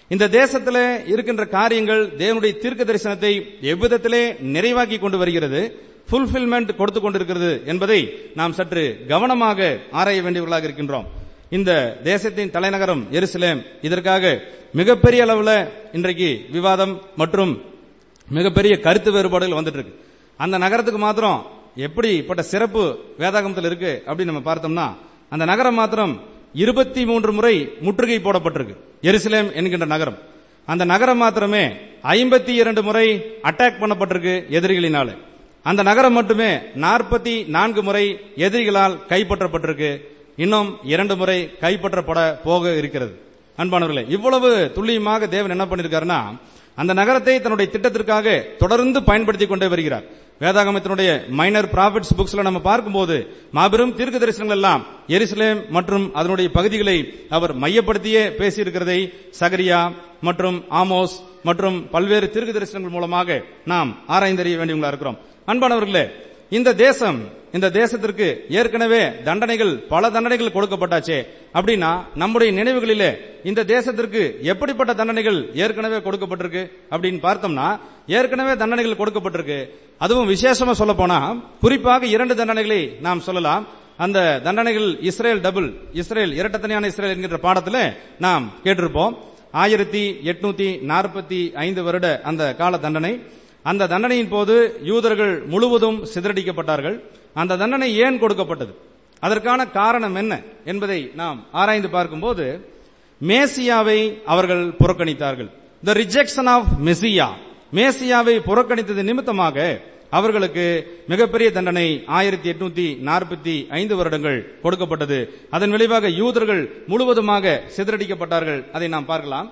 இந்த தேசத்திலே இருக்கின்ற காரியங்கள் தேவனுடைய தீர்க்க தரிசனத்தை எவ்விதத்திலே நிறைவாக்கி கொண்டு வருகிறது ஃபுல்ஃபில்மெண்ட் கொடுத்து கொண்டிருக்கிறது என்பதை நாம் சற்று கவனமாக ஆராய வேண்டியவர்களாக இருக்கின்றோம் இந்த தேசத்தின் தலைநகரம் எருசலேம் இதற்காக மிகப்பெரிய அளவுல இன்றைக்கு விவாதம் மற்றும் மிகப்பெரிய கருத்து வேறுபாடுகள் வந்துட்டு இருக்கு அந்த நகரத்துக்கு மாத்திரம் எப்படிப்பட்ட சிறப்பு வேதாகமத்தில் இருக்கு அப்படின்னு நம்ம பார்த்தோம்னா அந்த நகரம் மாத்திரம் இருபத்தி மூன்று முறை முற்றுகை போடப்பட்டிருக்கு எருசலேம் என்கின்ற நகரம் அந்த நகரம் மாத்திரமே ஐம்பத்தி இரண்டு முறை அட்டாக் பண்ணப்பட்டிருக்கு எதிரிகளினால அந்த நகரம் மட்டுமே நாற்பத்தி நான்கு முறை எதிரிகளால் கைப்பற்றப்பட்டிருக்கு இன்னும் இரண்டு முறை கைப்பற்றப்பட போக இருக்கிறது அன்பானவர்களே இவ்வளவு துல்லியமாக தேவன் என்ன பண்ணிருக்காருன்னா அந்த நகரத்தை தன்னுடைய திட்டத்திற்காக தொடர்ந்து பயன்படுத்தி கொண்டே வருகிறார் வேதாகமத்தினுடைய மைனர் ப்ராஃபிட்ஸ் புக்ஸ்ல நம்ம பார்க்கும்போது மாபெரும் தீர்க்க தரிசனங்கள் எல்லாம் எருசலேம் மற்றும் அதனுடைய பகுதிகளை அவர் மையப்படுத்தியே பேசியிருக்கிறதை சகரியா மற்றும் ஆமோஸ் மற்றும் பல்வேறு தீர்க்க தரிசனங்கள் மூலமாக நாம் ஆராய்ந்தறிய வேண்டியவங்களா இருக்கிறோம் அன்பானவர்களே இந்த தேசம் இந்த தேசத்திற்கு ஏற்கனவே தண்டனைகள் பல தண்டனைகள் கொடுக்கப்பட்டாச்சே அப்படின்னா நம்முடைய நினைவுகளிலே இந்த தேசத்திற்கு எப்படிப்பட்ட தண்டனைகள் ஏற்கனவே கொடுக்கப்பட்டிருக்கு அப்படின்னு பார்த்தோம்னா ஏற்கனவே தண்டனைகள் கொடுக்கப்பட்டிருக்கு அதுவும் விசேஷமா சொல்ல போனா குறிப்பாக இரண்டு தண்டனைகளை நாம் சொல்லலாம் அந்த தண்டனைகள் இஸ்ரேல் டபுள் இஸ்ரேல் இரட்டத்தனையான இஸ்ரேல் என்கின்ற பாடத்துல நாம் கேட்டிருப்போம் ஆயிரத்தி எட்நூத்தி நாற்பத்தி ஐந்து வருட அந்த கால தண்டனை அந்த தண்டனையின் போது யூதர்கள் முழுவதும் சிதறடிக்கப்பட்டார்கள் அந்த தண்டனை ஏன் கொடுக்கப்பட்டது அதற்கான காரணம் என்ன என்பதை நாம் ஆராய்ந்து பார்க்கும்போது மேசியாவை அவர்கள் புறக்கணித்தார்கள் த ரிஜெக்ஷன் ஆஃப் மெசியா மேசியாவை புறக்கணித்தது நிமித்தமாக அவர்களுக்கு மிகப்பெரிய தண்டனை ஆயிரத்தி எட்நூத்தி நாற்பத்தி ஐந்து வருடங்கள் கொடுக்கப்பட்டது அதன் விளைவாக யூதர்கள் முழுவதுமாக சிதறடிக்கப்பட்டார்கள் அதை நாம் பார்க்கலாம்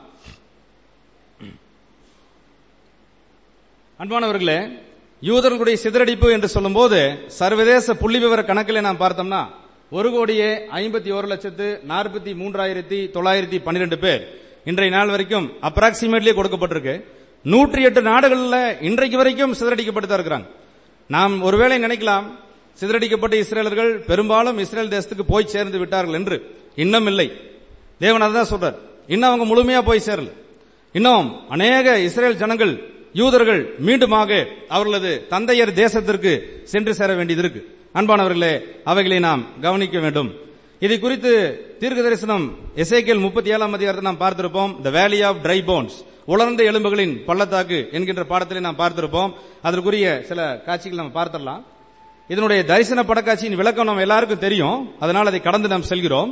அன்பானவர்களே யூதர்களுடைய சிதறடிப்பு என்று சொல்லும்போது சர்வதேச புள்ளி விவர கணக்கில் நாம் பார்த்தோம்னா ஒரு கோடியே ஐம்பத்தி ஒரு லட்சத்து நாற்பத்தி மூன்றாயிரத்தி தொள்ளாயிரத்தி பன்னிரெண்டு பேர் இன்றைய நாள் வரைக்கும் அப்ராக்சிமேட்லி கொடுக்கப்பட்டிருக்கு நூற்றி எட்டு நாடுகளில் இன்றைக்கு வரைக்கும் சிதறடிக்கப்பட்டு தான் இருக்கிறாங்க நாம் ஒருவேளை நினைக்கலாம் சிதறடிக்கப்பட்ட இஸ்ரேலர்கள் பெரும்பாலும் இஸ்ரேல் தேசத்துக்கு போய் சேர்ந்து விட்டார்கள் என்று இன்னும் இல்லை தேவன் அதுதான் சொல்றார் இன்னும் அவங்க முழுமையா போய் சேரல இன்னும் அநேக இஸ்ரேல் ஜனங்கள் யூதர்கள் மீண்டுமாக அவர்களது தந்தையர் தேசத்திற்கு சென்று சேர வேண்டியது இருக்கு அன்பானவர்களே அவைகளை நாம் கவனிக்க வேண்டும் இதை குறித்து தீர்க்க தரிசனம் எசேக்கியல் முப்பத்தி ஏழாம் அதிகாரத்தை நாம் பார்த்திருப்போம் த வேலி ஆஃப் ட்ரை போன்ஸ் உலர்ந்த எலும்புகளின் பள்ளத்தாக்கு என்கின்ற பாடத்திலே நாம் பார்த்திருப்போம் அதற்குரிய சில காட்சிகள் நாம் பார்த்திடலாம் இதனுடைய தரிசன படக்காட்சியின் விளக்கம் நம்ம எல்லாருக்கும் தெரியும் அதனால் அதை கடந்து நாம் செல்கிறோம்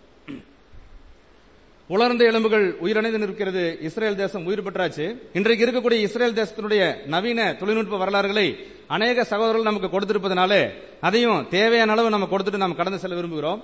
உலர்ந்த எலும்புகள் உயிரணைந்து நிற்கிறது இஸ்ரேல் தேசம் உயிர் பெற்றாச்சு இன்றைக்கு இருக்கக்கூடிய இஸ்ரேல் தேசத்தினுடைய நவீன தொழில்நுட்ப வரலாறுகளை அநேக சகோதரர்கள் நமக்கு கொடுத்திருப்பதனாலே அதையும் தேவையான அளவு நம்ம கொடுத்துட்டு நாம் கடந்து செல்ல விரும்புகிறோம்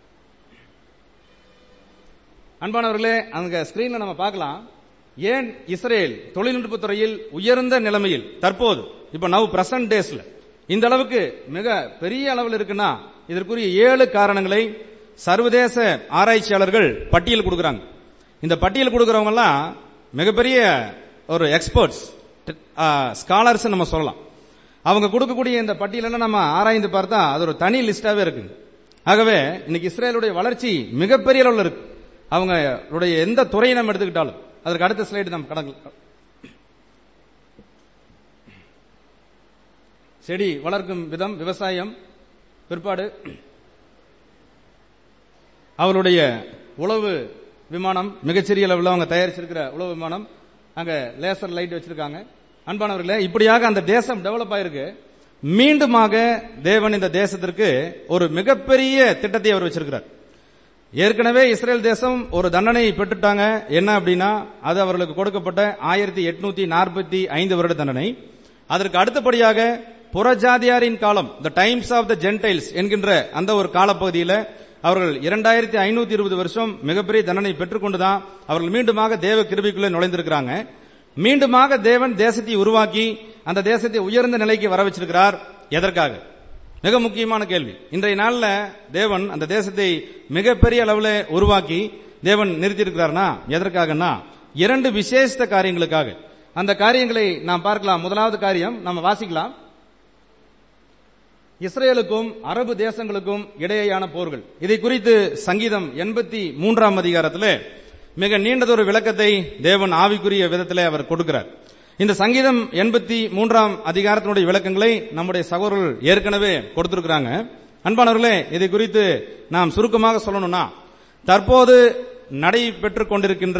அன்பானவர்களே அங்க ஸ்கிரீன்ல நம்ம பார்க்கலாம் ஏன் இஸ்ரேல் தொழில்நுட்ப துறையில் உயர்ந்த நிலைமையில் தற்போது இப்ப நவ் பிரசன்ட் டேஸ்ல இந்த அளவுக்கு மிக பெரிய அளவில் இருக்குன்னா இதற்குரிய ஏழு காரணங்களை சர்வதேச ஆராய்ச்சியாளர்கள் பட்டியல் கொடுக்கறாங்க இந்த பட்டியல் கொடுக்கறவங்க எல்லாம் மிகப்பெரிய ஒரு எக்ஸ்பர்ட்ஸ் ஸ்காலர்ஸ் நம்ம சொல்லலாம் அவங்க கொடுக்கக்கூடிய இந்த பட்டியலெல்லாம் நம்ம ஆராய்ந்து பார்த்தா அது ஒரு தனி லிஸ்டாவே இருக்கு ஆகவே இன்னைக்கு இஸ்ரேலுடைய வளர்ச்சி மிகப்பெரிய அளவில் இருக்கு அவங்களுடைய எந்த துறையை நம்ம எடுத்துக்கிட்டாலும் அதற்கு அடுத்த ஸ்லைடு நம்ம கடந்து செடி வளர்க்கும் விதம் விவசாயம் பிற்பாடு அவருடைய உளவு விமானம் மிகச்சிறிய அளவில் அவங்க தயாரிச்சிருக்கிற உளவு விமானம் அங்க லேசர் லைட் வச்சிருக்காங்க அன்பானவர்களே இப்படியாக அந்த தேசம் டெவலப் ஆயிருக்கு மீண்டுமாக தேவன் இந்த தேசத்திற்கு ஒரு மிகப்பெரிய திட்டத்தை அவர் வச்சிருக்கிறார் ஏற்கனவே இஸ்ரேல் தேசம் ஒரு தண்டனை பெற்றுட்டாங்க என்ன அப்படின்னா அது அவர்களுக்கு கொடுக்கப்பட்ட ஆயிரத்தி எட்நூத்தி நாற்பத்தி ஐந்து வருட தண்டனை அதற்கு அடுத்தபடியாக புறஜாதியாரின் காலம் the times of the Gentiles என்கின்ற அந்த ஒரு காலப்பகுதியில் அவர்கள் இரண்டாயிரத்தி ஐநூத்தி இருபது வருஷம் மிகப்பெரிய தண்டனை பெற்றுக்கொண்டுதான் அவர்கள் மீண்டுமாக தேவ கிருபிக்குள்ளே நுழைந்திருக்கிறாங்க மீண்டுமாக தேவன் தேசத்தை உருவாக்கி அந்த தேசத்தை உயர்ந்த நிலைக்கு வர வச்சிருக்கிறார் எதற்காக மிக முக்கியமான கேள்வி இன்றைய நாள்ல தேவன் அந்த தேசத்தை மிகப்பெரிய அளவில் உருவாக்கி தேவன் நிறுத்தியிருக்கிறார்னா எதற்காகனா இரண்டு விசேஷ காரியங்களுக்காக அந்த காரியங்களை நாம் பார்க்கலாம் முதலாவது காரியம் நம்ம வாசிக்கலாம் இஸ்ரேலுக்கும் அரபு தேசங்களுக்கும் இடையேயான போர்கள் இதை குறித்து சங்கீதம் எண்பத்தி மூன்றாம் அதிகாரத்தில் மிக நீண்டதொரு விளக்கத்தை தேவன் ஆவிக்குரிய விதத்திலே அவர் கொடுக்கிறார் இந்த சங்கீதம் எண்பத்தி மூன்றாம் அதிகாரத்தினுடைய விளக்கங்களை நம்முடைய சகோதரர்கள் ஏற்கனவே கொடுத்திருக்கிறாங்க அன்பானவர்களே இதை குறித்து நாம் சுருக்கமாக சொல்லணும்னா தற்போது நடைபெற்றுக் கொண்டிருக்கின்ற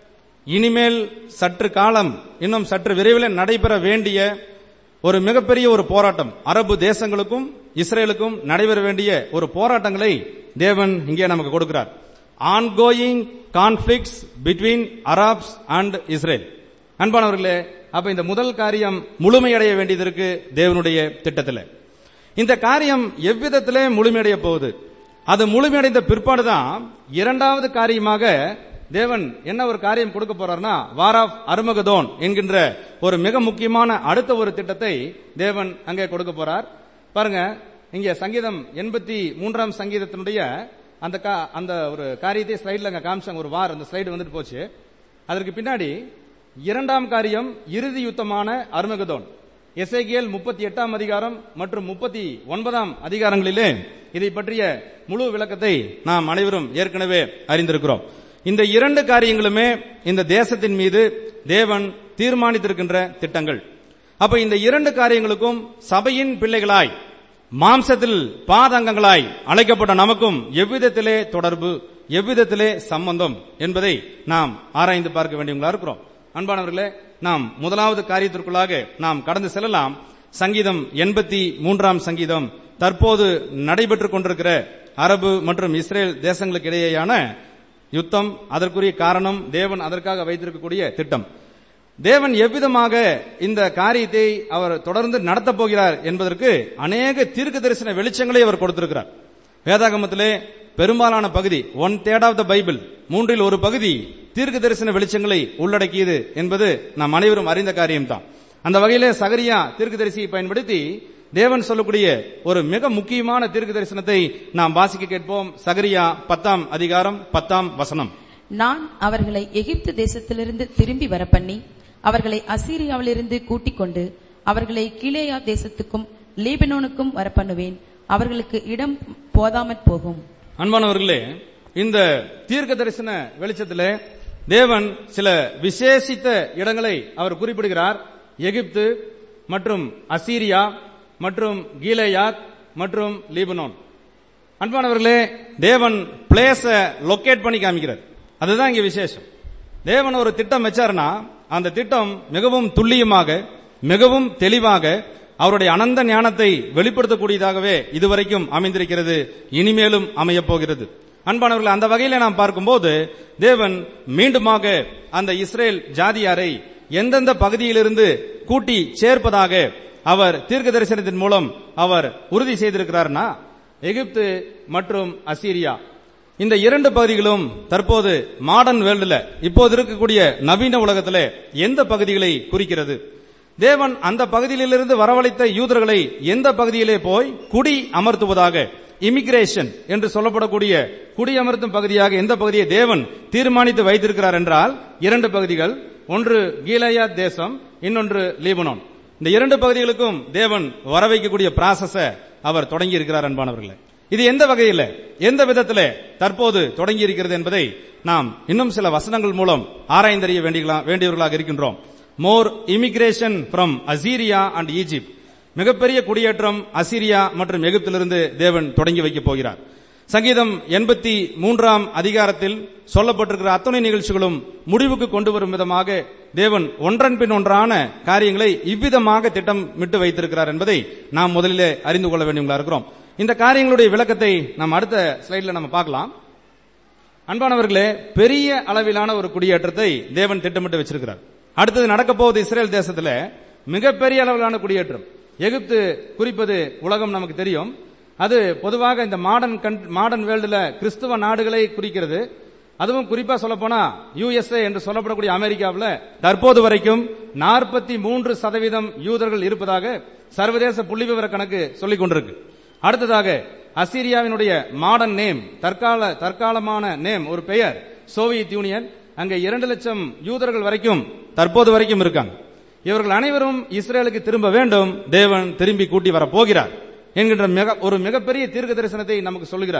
இனிமேல் சற்று காலம் இன்னும் சற்று விரைவில் நடைபெற வேண்டிய ஒரு மிகப்பெரிய ஒரு போராட்டம் அரபு தேசங்களுக்கும் இஸ்ரேலுக்கும் நடைபெற வேண்டிய ஒரு போராட்டங்களை தேவன் இங்கே நமக்கு கொடுக்கிறார் ongoing conflicts between Arabs and Israel அன்பானவர்களே அப்ப இந்த முதல் காரியம் முழுமையடைய வேண்டியது இருக்கு தேவனுடைய திட்டத்தில் இந்த காரியம் எவ்விதத்திலே முழுமையடைய போகுது அது முழுமையடைந்த பிற்பாடுதான் இரண்டாவது காரியமாக தேவன் என்ன ஒரு காரியம் கொடுக்க போறார்னா வார் ஆஃப் அருமகதோன் என்கின்ற ஒரு மிக முக்கியமான அடுத்த ஒரு திட்டத்தை தேவன் அங்கே கொடுக்க போறார் பாருங்க இங்க சங்கீதம் எண்பத்தி மூன்றாம் சங்கீதத்தினுடைய அந்த கா- அந்த ஒரு காரியத்தை ஸ்லைட்ல அங்க காமிச்சாங்க ஒரு வார் அந்த ஸ்லைடு வந்துட்டு போச்சு அதற்கு பின்னாடி இரண்டாம் காரியம் இறுதி யுத்தமான அருமகதோன் எசேக்கியேல் முப்பத்தி எட்டாம் அதிகாரம் மற்றும் முப்பத்தி ஒன்பதாம் அதிகாரங்களிலே இதை பற்றிய முழு விளக்கத்தை நாம் அனைவரும் ஏற்கனவே அறிந்திருக்கிறோம் இந்த இரண்டு காரியங்களுமே இந்த தேசத்தின் மீது தேவன் தீர்மானித்திருக்கின்ற திட்டங்கள் அப்ப இந்த இரண்டு காரியங்களுக்கும் சபையின் பிள்ளைகளாய் மாம்சத்தில் பாதங்கங்களாய் அழைக்கப்பட்ட நமக்கும் எவ்விதத்திலே தொடர்பு எவ்விதத்திலே சம்பந்தம் என்பதை நாம் ஆராய்ந்து பார்க்க வேண்டியவங்களா இருக்கிறோம் அன்பானவர்களே நாம் முதலாவது காரியத்திற்குள்ளாக நாம் கடந்து செல்லலாம் சங்கீதம் எண்பத்தி மூன்றாம் சங்கீதம் தற்போது நடைபெற்றுக் கொண்டிருக்கிற அரபு மற்றும் இஸ்ரேல் தேசங்களுக்கு இடையேயான யுத்தம் அதற்குரிய காரணம் தேவன் அதற்காக வைத்திருக்கக்கூடிய திட்டம் தேவன் எவ்விதமாக இந்த காரியத்தை அவர் தொடர்ந்து நடத்தப் போகிறார் என்பதற்கு அநேக தீர்க்க தரிசன வெளிச்சங்களை அவர் கொடுத்திருக்கிறார் வேதாகமத்திலே பெரும்பாலான பகுதி one third of the Bible மூன்றில் ஒரு பகுதி தீர்க்க தரிசன வெளிச்சங்களை உள்ளடக்கியது என்பது நாம் அனைவரும் அறிந்த காரியம்தான் அந்த வகையிலே சகரியா தீர்க்க தரிசியை பயன்படுத்தி தேவன் சொல்லக்கூடிய ஒரு மிக முக்கியமான தீர்க்க தரிசனத்தை நாம் வாசிக்க கேட்போம் சகரியா பத்தாம் அதிகாரம் பத்தாம் வசனம் நான் அவர்களை எகிப்து தேசத்திலிருந்து திரும்பி வரப்பண்ணி அவர்களை அசீரியாவிலிருந்து கூட்டிக் கொண்டு அவர்களை கீழேயா தேசத்துக்கும் லீபனோனுக்கும் வரப்பண்ணுவேன் அவர்களுக்கு இடம் போதாமற் போகும் அன்பானவர்களே இந்த தீர்க்க தரிசன வெளிச்சத்திலே தேவன் சில விசேஷித்த இடங்களை அவர் குறிப்பிடுகிறார் எகிப்து மற்றும் அசீரியா மற்றும் கீலேயாத் மற்றும் லீபனோன் அன்பானவர்களே தேவன் பிளேஸ லொக்கேட் பண்ணி காமிக்கிறார் அதுதான் இங்க விசேஷம் தேவன் ஒரு திட்டம் வச்சாருன்னா அந்த திட்டம் மிகவும் துல்லியமாக மிகவும் தெளிவாக அவருடைய அனந்த ஞானத்தை வெளிப்படுத்தக்கூடியதாகவே இதுவரைக்கும் அமைந்திருக்கிறது இனிமேலும் அமையப் போகிறது அன்பானவர்கள் அந்த வகையில நாம் பார்க்கும்போது தேவன் மீண்டுமாக அந்த இஸ்ரேல் ஜாதியாரை எந்தெந்த பகுதியிலிருந்து கூட்டி சேர்ப்பதாக அவர் தீர்க்க தரிசனத்தின் மூலம் அவர் உறுதி செய்திருக்கிறார்னா எகிப்து மற்றும் அசீரியா இந்த இரண்டு பகுதிகளும் தற்போது மாடர்ன் வேர்ல்டுல இப்போது இருக்கக்கூடிய நவீன உலகத்திலே எந்த பகுதிகளை குறிக்கிறது தேவன் அந்த பகுதியிலிருந்து வரவழைத்த யூதர்களை எந்த பகுதியிலே போய் குடி அமர்த்துவதாக இமிகிரேஷன் என்று சொல்லப்படக்கூடிய குடியமர்த்தும் பகுதியாக எந்த பகுதியை தேவன் தீர்மானித்து வைத்திருக்கிறார் என்றால் இரண்டு பகுதிகள் ஒன்று கீலேயாத் தேசம் இன்னொன்று லீபனோன் இந்த இரண்டு பகுதிகளுக்கும் தேவன் வர வைக்கக்கூடிய ப்ராசஸ அவர் தொடங்கி இருக்கிறார் அன்பானவர்களே இது எந்த வகையில் எந்த விதத்தில் தற்போது தொடங்கி இருக்கிறது என்பதை நாம் இன்னும் சில வசனங்கள் மூலம் ஆராய்ந்தறிய வேண்டியவர்களா- வேண்டியவர்களாக இருக்கின்றோம் more immigration from Assyria and Egypt மிகப்பெரிய குடியேற்றம் அசீரியா மற்றும் எகிப்திலிருந்து தேவன் தொடங்கி வைக்கப் போகிறார் சங்கீதம் எண்பத்தி மூன்றாம் அதிகாரத்தில் சொல்லப்பட்டிருக்கிற அத்தனை நிகழ்ச்சிகளும் முடிவுக்கு கொண்டு வரும் விதமாக தேவன் ஒன்றன் பின் ஒன்றான காரியங்களை இவ்விதமாக திட்டமிட்டு வைத்திருக்கிறார் என்பதை நாம் முதலிலே அறிந்து கொள்ள வேண்டியவங்களா இருக்கிறோம் இந்த காரியங்களுடைய விளக்கத்தை நாம் அடுத்த ஸ்லைட்ல நம்ம பார்க்கலாம் அன்பானவர்களே பெரிய அளவிலான ஒரு குடியேற்றத்தை தேவன் திட்டமிட்டு வச்சிருக்கிறார் அடுத்தது நடக்க போவது இஸ்ரேல் தேசத்துல மிகப்பெரிய அளவிலான குடியேற்றம் எகிப்து குறிப்பது உலகம் நமக்கு தெரியும் அது பொதுவாக இந்த மாடர்ன் மாடர்ன் வேர்ல்டுல கிறிஸ்துவ நாடுகளை குறிக்கிறது அதுவும் குறிப்பா சொல்ல போனா யுஎஸ்ஏ என்று சொல்லப்படக்கூடிய அமெரிக்காவில் தற்போது வரைக்கும் நாற்பத்தி மூன்று சதவீதம் யூதர்கள் இருப்பதாக சர்வதேச புள்ளிவிவர கணக்கு சொல்லிக் கொண்டிருக்கு அடுத்ததாக அசீரியாவினுடைய மாடர்ன் நேம் தற்கால தற்காலமான நேம் ஒரு பெயர் சோவியத் யூனியன் அங்க இரண்டு லட்சம் யூதர்கள் வரைக்கும் தற்போது வரைக்கும் இருக்காங்க இவர்கள் அனைவரும் இஸ்ரேலுக்கு திரும்ப வேண்டும் தேவன் திரும்பி கூட்டி வர போகிறார் என்கின்ற மிக ஒரு மிகப்பெரிய தீர்க்க தரிசனத்தை நமக்கு சொல்லுகிறார்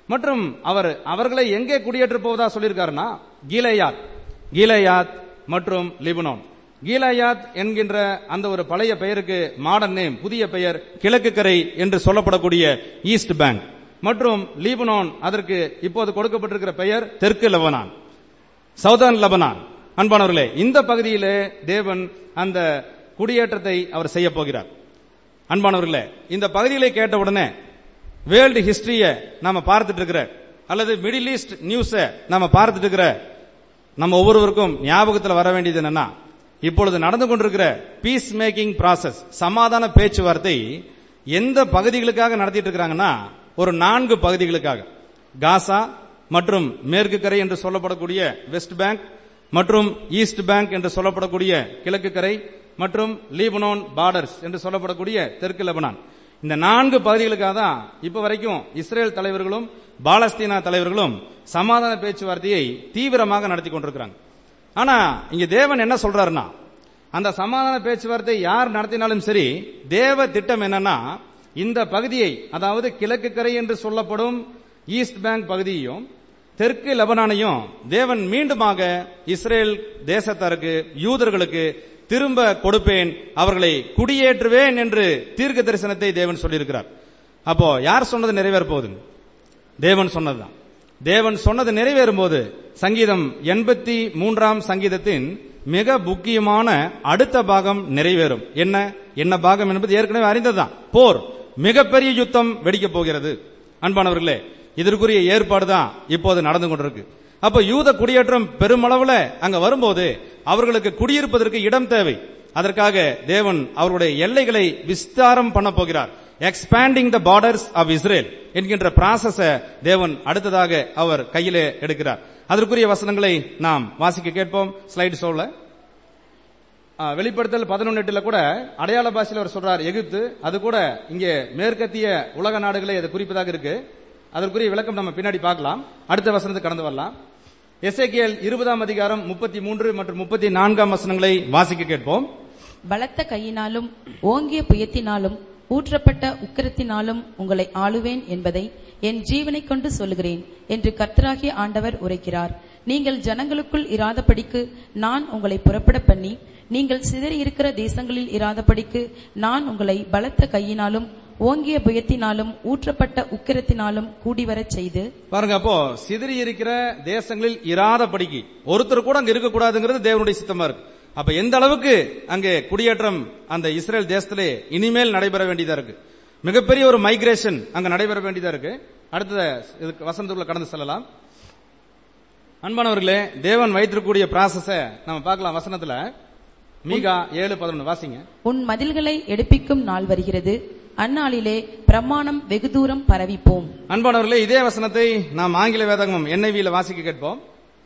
மற்றும் அவர் அவர்களை எங்கே குடியேற்ற போவதா சொல்லியிருக்காருன்னா கீலேயாத் கீலேயாத் மற்றும் லிபனோன் கீலாயாத் என்கின்ற அந்த ஒரு பழைய பெயருக்கு மாடர்ன் நேம் புதிய பெயர் கிழக்கு கரை என்று சொல்லப்படக்கூடிய ஈஸ்ட் பேங்க் மற்றும் லீபனோன் அதற்கு இப்போது கொடுக்கப்பட்டிருக்கிற பெயர் தெற்கு லெபனான் சவுதர்ன் லெபனான் அன்பானவர்களே இந்த பகுதியிலே தேவன் அந்த குடியேற்றத்தை அவர் செய்ய போகிறார் அன்பானவர்களே இந்த பகுதியிலே கேட்ட உடனே வேர்ல்டு ஹிஸ்டரிய நாம பார்த்துட்டு இருக்கிற அல்லது மிடில் ஈஸ்ட் நியூஸ நாம பார்த்துட்டு இருக்கிற நம்ம ஒவ்வொருவருக்கும் ஞாபகத்தில் வர வேண்டியது என்னன்னா இப்பொழுது நடந்து கொண்டிருக்கிற பீஸ் மேக்கிங் process சமாதான பேச்சுவார்த்தை எந்த பகுதிகளுக்காக நடத்திட்டு இருக்கிறாங்கன்னா ஒரு நான்கு பகுதிகளுக்காக காசா மற்றும் மேற்கு கரை என்று சொல்லப்படக்கூடிய வெஸ்ட் பேங்க் மற்றும் ஈஸ்ட் பேங்க் என்று சொல்லப்படக்கூடிய கிழக்கு கரை மற்றும் லீபனோன் பார்டர்ஸ் என்று சொல்லப்படக்கூடிய தெற்கு லெபனான் இந்த நான்கு பகுதிகளுக்காக தான் இப்ப வரைக்கும் இஸ்ரேல் தலைவர்களும் பாலஸ்தீனா தலைவர்களும் சமாதான பேச்சுவார்த்தையை தீவிரமாக நடத்தி கொண்டிருக்கிறாங்க ஆனா இங்க தேவன் என்ன சொல்றாருன்னா அந்த சமாதான பேச்சுவார்த்தை யார் நடத்தினாலும் சரி தேவ திட்டம் என்னன்னா இந்த பகுதியை அதாவது கிழக்கு கரை என்று சொல்லப்படும் ஈஸ்ட் பேங்க் பகுதியையும் தெற்கு லெபனானையும் தேவன் மீண்டுமாக இஸ்ரேல் தேசத்தாருக்கு யூதர்களுக்கு திரும்ப கொடுப்பேன் அவர்களை குடியேற்றுவேன் என்று தீர்க்க தரிசனத்தை தேவன் சொல்லியிருக்கிறார் அப்போ யார் சொன்னது நிறைவேற போகுது தேவன் சொன்னதுதான் தேவன் சொன்னது நிறைவேறும் போது சங்கீதம் எண்பத்தி மூன்றாம் சங்கீதத்தின் மிக முக்கியமான அடுத்த பாகம் நிறைவேறும் என்ன என்ன பாகம் என்பது ஏற்கனவே அறிந்ததுதான் போர் மிகப்பெரிய யுத்தம் வெடிக்கப் போகிறது அன்பானவர்களே இதற்குரிய ஏற்பாடு தான் இப்போது நடந்து கொண்டிருக்கு அப்ப யூத குடியேற்றம் பெருமளவுல அங்க வரும்போது அவர்களுக்கு குடியிருப்பதற்கு இடம் தேவை அதற்காக தேவன் அவருடைய எல்லைகளை விஸ்தாரம் பண்ண போகிறார் expanding the borders of Israel என்கின்ற ப்ராசஸ தேவன் அடுத்ததாக அவர் கையிலே எடுக்கிறார் அதற்குரிய வசனங்களை நாம் வாசிக்க கேட்போம் ஸ்லைடு சொல்ல வெளிப்படுத்தல் பதினொன்னு கூட அடையாள பாஷையில் அவர் சொல்றார் எகிப்து அது கூட இங்கே மேற்கத்திய உலக நாடுகளை அது குறிப்பதாக இருக்கு அதற்குரிய விளக்கம் நம்ம பின்னாடி பார்க்கலாம் அடுத்த வசனத்துக்கு கடந்து வரலாம் எஸ்ஏகேஎல் இருபதாம் அதிகாரம் முப்பத்தி மூன்று மற்றும் முப்பத்தி நான்காம் வசனங்களை வாசிக்க கேட்போம் பலத்த கையினாலும் ஓங்கிய புயத்தினாலும் ஊற்றப்பட்ட உக்கிரத்தினாலும் உங்களை ஆளுவேன் என்பதை என் ஜீவனைக் கொண்டு சொல்லுகிறேன் என்று கர்த்தராகிய ஆண்டவர் உரைக்கிறார் நீங்கள் ஜனங்களுக்குள் இராதபடிக்கு நான் உங்களை புறப்பட பண்ணி நீங்கள் சிதறியிருக்கிற தேசங்களில் இராதபடிக்கு நான் உங்களை பலத்த கையினாலும் ஓங்கிய புயத்தினாலும் ஊற்றப்பட்ட உக்கிரத்தினாலும் கூடிவரச் செய்து பாருங்க அப்போ சிதறி இருக்கிற தேசங்களில் இராதபடிக்கு ஒருத்தர் கூட அங்க இருக்கக்கூடாதுங்கிறது தேவனுடைய சித்தமா இருக்கு அப்ப எந்த அளவுக்கு அங்கே குடியேற்றம் அந்த இஸ்ரேல் தேசத்திலே இனிமேல் நடைபெற வேண்டியதா இருக்கு மிகப்பெரிய ஒரு மைக்ரேஷன் அங்க நடைபெற வேண்டியதா இருக்கு அடுத்த இதுக்கு வசனத்துக்குள்ள கடந்து செல்லலாம் அன்பானவர்களே தேவன் வைத்திருக்கக்கூடிய ப்ராசஸ நம்ம பார்க்கலாம் வசனத்துல மீகா ஏழு பதினொன்று வாசிங்க உன் மதில்களை எடுப்பிக்கும் நாள் வருகிறது அந்நாளிலே பிரமாணம் வெகு தூரம் பரவிப்போம் அன்பானவர்களே இதே வசனத்தை நாம் ஆங்கில வேதகமும் என்ஐவியில வாசிக்க கேட்போம்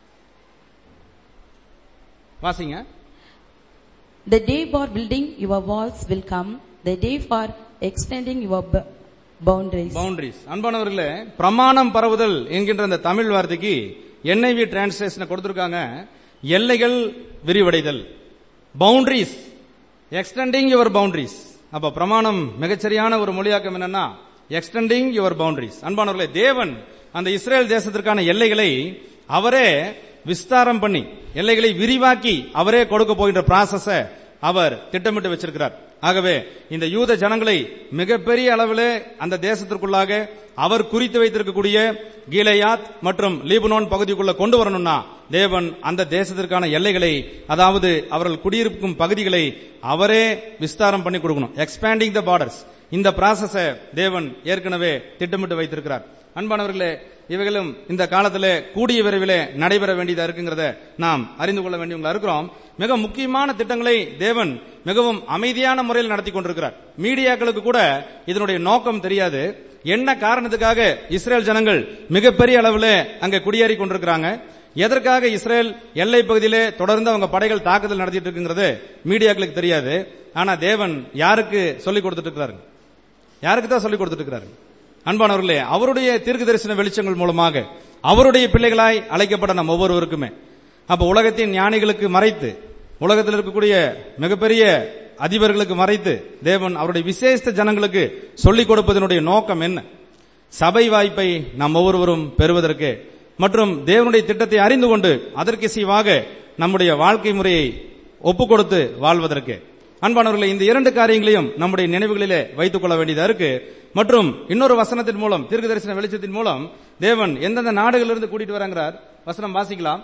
வாசிங்க The day for building your walls will come, the day for extending your b- boundaries. Boundaries அன்பானவர்களே பிரமாணம் பரவுதல் என்கின்ற அந்த தமிழ் வார்த்தைக்கு என்ஐவி டிரான்ஸ்லேஷன் கொடுத்திருக்காங்க எல்லைகள் விரிவடைதல் பவுண்டரிஸ் எக்ஸ்டெண்டிங் யுவர் பவுண்டரிஸ் அப்ப பிரமாணம் மிகச்சரியான ஒரு மொழியாக்கம் என்னன்னா எக்ஸ்டெண்டிங் யுவர் பவுண்டரிஸ் அன்பானவர்களே தேவன் அந்த இஸ்ரேல் தேசத்திற்கான எல்லைகளை அவரே விஸ்தாரம் பண்ணி எல்லைகளை விரிவாக்கி அவரே கொடுக்க போகின்ற ப்ராசஸ அவர் திட்டமிட்டு வச்சிருக்கிறார் ஆகவே இந்த யூத ஜனங்களை மிகப்பெரிய அளவிலே அந்த தேசத்திற்குள்ளாக அவர் குறித்து வைத்திருக்கக்கூடிய கீலேயாத் மற்றும் லீபனோன் பகுதிக்குள்ள கொண்டு வரணும்னா தேவன் அந்த தேசத்திற்கான எல்லைகளை அதாவது அவர்கள் குடியிருக்கும் பகுதிகளை அவரே விஸ்தாரம் பண்ணி கொடுக்கணும் எக்ஸ்பேண்டிங் த பார்டர்ஸ் இந்த ப்ராசஸ தேவன் ஏற்கனவே திட்டமிட்டு வைத்திருக்கிறார் அன்பானவர்களே இவைகளும் இந்த காலத்திலே கூடிய விரைவிலே நடைபெற வேண்டியதா இருக்குங்கிறத நாம் அறிந்து கொள்ள வேண்டியவங்களா இருக்கிறோம் மிக முக்கியமான திட்டங்களை தேவன் மிகவும் அமைதியான முறையில் நடத்தி கொண்டிருக்கிறார் மீடியாக்களுக்கு கூட இதனுடைய நோக்கம் தெரியாது என்ன காரணத்துக்காக இஸ்ரேல் ஜனங்கள் மிகப்பெரிய அளவில் அங்க குடியேறி கொண்டிருக்கிறாங்க எதற்காக இஸ்ரேல் எல்லை பகுதியிலே தொடர்ந்து அவங்க படைகள் தாக்குதல் நடத்திட்டு இருக்குங்கிறது மீடியாக்களுக்கு தெரியாது ஆனா தேவன் யாருக்கு சொல்லிக் கொடுத்துட்டு இருக்கிறாரு யாருக்கு தான் சொல்லிக் கொடுத்துட்டு இருக்கிறாரு அன்பானவர்களே அவருடைய தீர்க்க தரிசன வெளிச்சங்கள் மூலமாக அவருடைய பிள்ளைகளாய் அழைக்கப்பட நம் ஒவ்வொருவருக்குமே அப்ப உலகத்தின் ஞானிகளுக்கு மறைத்து உலகத்தில் இருக்கக்கூடிய மிகப்பெரிய அதிபர்களுக்கு மறைத்து தேவன் அவருடைய விசேஷ ஜனங்களுக்கு சொல்லிக் கொடுப்பதனுடைய நோக்கம் என்ன சபை வாய்ப்பை நாம் ஒவ்வொருவரும் பெறுவதற்கு மற்றும் தேவனுடைய திட்டத்தை அறிந்து கொண்டு அதற்கு இசைவாக நம்முடைய வாழ்க்கை முறையை ஒப்புக் கொடுத்து வாழ்வதற்கு அன்பானவர்களை இந்த இரண்டு காரியங்களையும் நம்முடைய நினைவுகளிலே வைத்துக் கொள்ள வேண்டியதா இருக்கு மற்றும் இன்னொரு வசனத்தின் மூலம் தீர்க்க தரிசன வெளிச்சத்தின் மூலம் தேவன் எந்தெந்த நாடுகளிலிருந்து கூட்டிட்டு வராங்கிறார் வசனம் வாசிக்கலாம்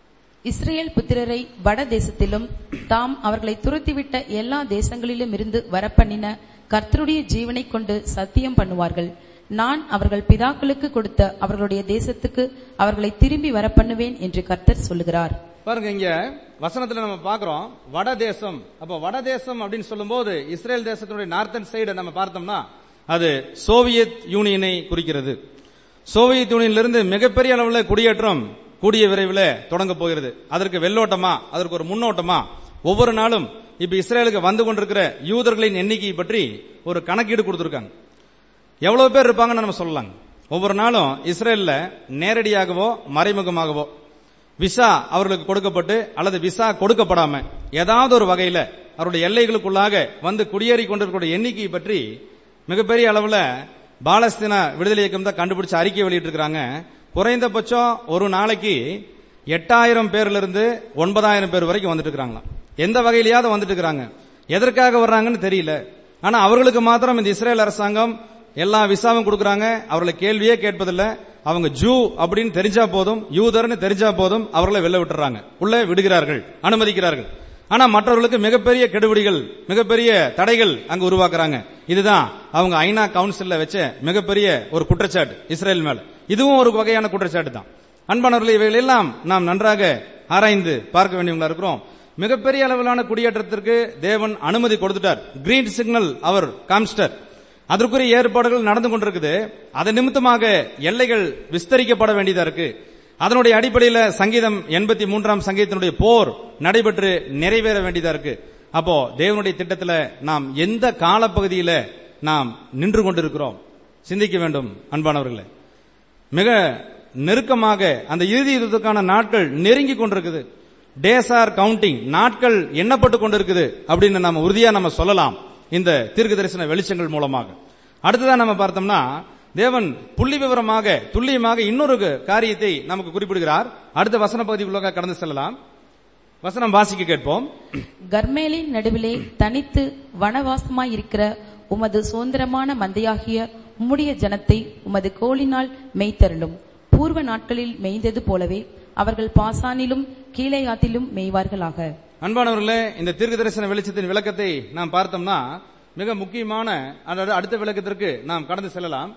இஸ்ரேல் புத்திரரை வட தேசத்திலும் தாம் அவர்களை துரத்திவிட்ட எல்லா தேசங்களிலும் இருந்து வரப்பண்ணின கர்த்தருடைய ஜீவனை கொண்டு சத்தியம் பண்ணுவார்கள் நான் அவர்கள் பிதாக்களுக்கு கொடுத்த அவர்களுடைய தேசத்துக்கு அவர்களை திரும்பி வரப்பண்ணுவேன் என்று கர்த்தர் சொல்லுகிறார் பாருங்க இங்க வசனத்துல நம்ம பாக்குறோம் வட தேசம் அப்ப வட தேசம் அப்படின்னு சொல்லும்போது இஸ்ரேல் தேசத்தினுடைய நார்த்தன் சைடு நம்ம பார்த்தோம்னா அது சோவியத் யூனியனை குறிக்கிறது சோவியத் யூனியனிலிருந்து மிகப்பெரிய அளவில் குடியேற்றம் கூடிய விரைவில் தொடங்க போகிறது அதற்கு வெள்ளோட்டமா அதற்கு ஒரு முன்னோட்டமா ஒவ்வொரு நாளும் இப்ப இஸ்ரேலுக்கு வந்து கொண்டிருக்கிற யூதர்களின் எண்ணிக்கையை பற்றி ஒரு கணக்கீடு கொடுத்திருக்காங்க எவ்வளவு பேர் இருப்பாங்கன்னு நம்ம சொல்லலாம் ஒவ்வொரு நாளும் இஸ்ரேல்ல நேரடியாகவோ மறைமுகமாகவோ விசா அவர்களுக்கு கொடுக்கப்பட்டு அல்லது விசா கொடுக்கப்படாம ஏதாவது ஒரு வகையில அவருடைய எல்லைகளுக்குள்ளாக வந்து குடியேறி கொண்டிருக்கிற எண்ணிக்கையை பற்றி மிகப்பெரிய அளவுல பாலஸ்தீன விடுதலை இயக்கம் தான் கண்டுபிடிச்சு அறிக்கை வெளியிட்டிருக்கிறாங்க குறைந்தபட்சம் ஒரு நாளைக்கு எட்டாயிரம் பேர்ல இருந்து ஒன்பதாயிரம் பேர் வரைக்கும் வந்துட்டு இருக்காங்களாம் எந்த வகையிலயாவது வந்துட்டு இருக்காங்க எதற்காக வர்றாங்கன்னு தெரியல ஆனா அவர்களுக்கு மாத்திரம் இந்த இஸ்ரேல் அரசாங்கம் எல்லா விசாவும் கொடுக்கறாங்க அவர்களை கேள்வியே கேட்பதில்ல அவங்க ஜூ அப்படின்னு தெரிஞ்சா போதும் யூதர்னு தெரிஞ்சா போதும் அவர்களை வெளில விட்டுறாங்க உள்ளே விடுகிறார்கள் அனுமதிக்கிறார்கள் ஆனா மற்றவர்களுக்கு மிகப்பெரிய கெடுபிடிகள் மிகப்பெரிய தடைகள் அங்க உருவாக்குறாங்க இதுதான் அவங்க ஐநா கவுன்சில்ல வச்ச மிகப்பெரிய ஒரு குற்றச்சாட்டு இஸ்ரேல் மேல இதுவும் ஒரு வகையான குற்றச்சாட்டு தான் அன்பானவர்கள் இவைகள் எல்லாம் நாம் நன்றாக ஆராய்ந்து பார்க்க வேண்டியவங்களா இருக்கிறோம் மிகப்பெரிய அளவிலான குடியேற்றத்திற்கு தேவன் அனுமதி கொடுத்துட்டார் கிரீன் சிக்னல் அவர் காமிஸ்டர் அதற்குரிய ஏற்பாடுகள் நடந்து கொண்டிருக்குது அதன் நிமித்தமாக எல்லைகள் விஸ்தரிக்கப்பட வேண்டியதா இருக்கு அதனுடைய அடிப்படையில சங்கீதம் எண்பத்தி மூன்றாம் சங்கீதத்தினுடைய போர் நடைபெற்று நிறைவேற வேண்டியதா இருக்கு அப்போ தேவனுடைய திட்டத்துல நாம் எந்த காலப்பகுதியில நாம் நின்று கொண்டிருக்கிறோம் சிந்திக்க வேண்டும் அன்பானவர்களே மிக நெருக்கமாக அந்த இறுதி யுத்தத்துக்கான நாட்கள் நெருங்கி கொண்டிருக்குது டேஸ் ஆர் கவுண்டிங் நாட்கள் எண்ணப்பட்டு கொண்டிருக்குது அப்படின்னு நம்ம உறுதியா நம்ம சொல்லலாம் இந்த தீர்க்க தரிசன வெளிச்சங்கள் மூலமாக அடுத்ததா நம்ம பார்த்தோம்னா தேவன் புள்ளி விவரமாக துல்லியமாக இன்னொரு காரியத்தை நமக்கு குறிப்பிடுகிறார் அடுத்த வசன பகுதிக்குள்ளாக கடந்து செல்லலாம் வசனம் வாசிக்க கேட்போம் கர்மேலின் நடுவிலே தனித்து வனவாசமாயிருக்கிற உமது சுதந்திரமான மந்தையாகிய உம்முடைய ஜனத்தை உமது கோலினால் மேய்த்தருளும் பூர்வ நாட்களில் மேய்ந்தது போலவே அவர்கள் பாசானிலும் கீழையாத்திலும் மேய்வார்களாக அன்பானவர்களே இந்த தீர்க்க தரிசன வெளிச்சத்தின் விளக்கத்தை நாம் பார்த்தோம்னா மிக முக்கியமான அதாவது அடுத்த விளக்கத்திற்கு நாம் கடந்து செல்லலாம்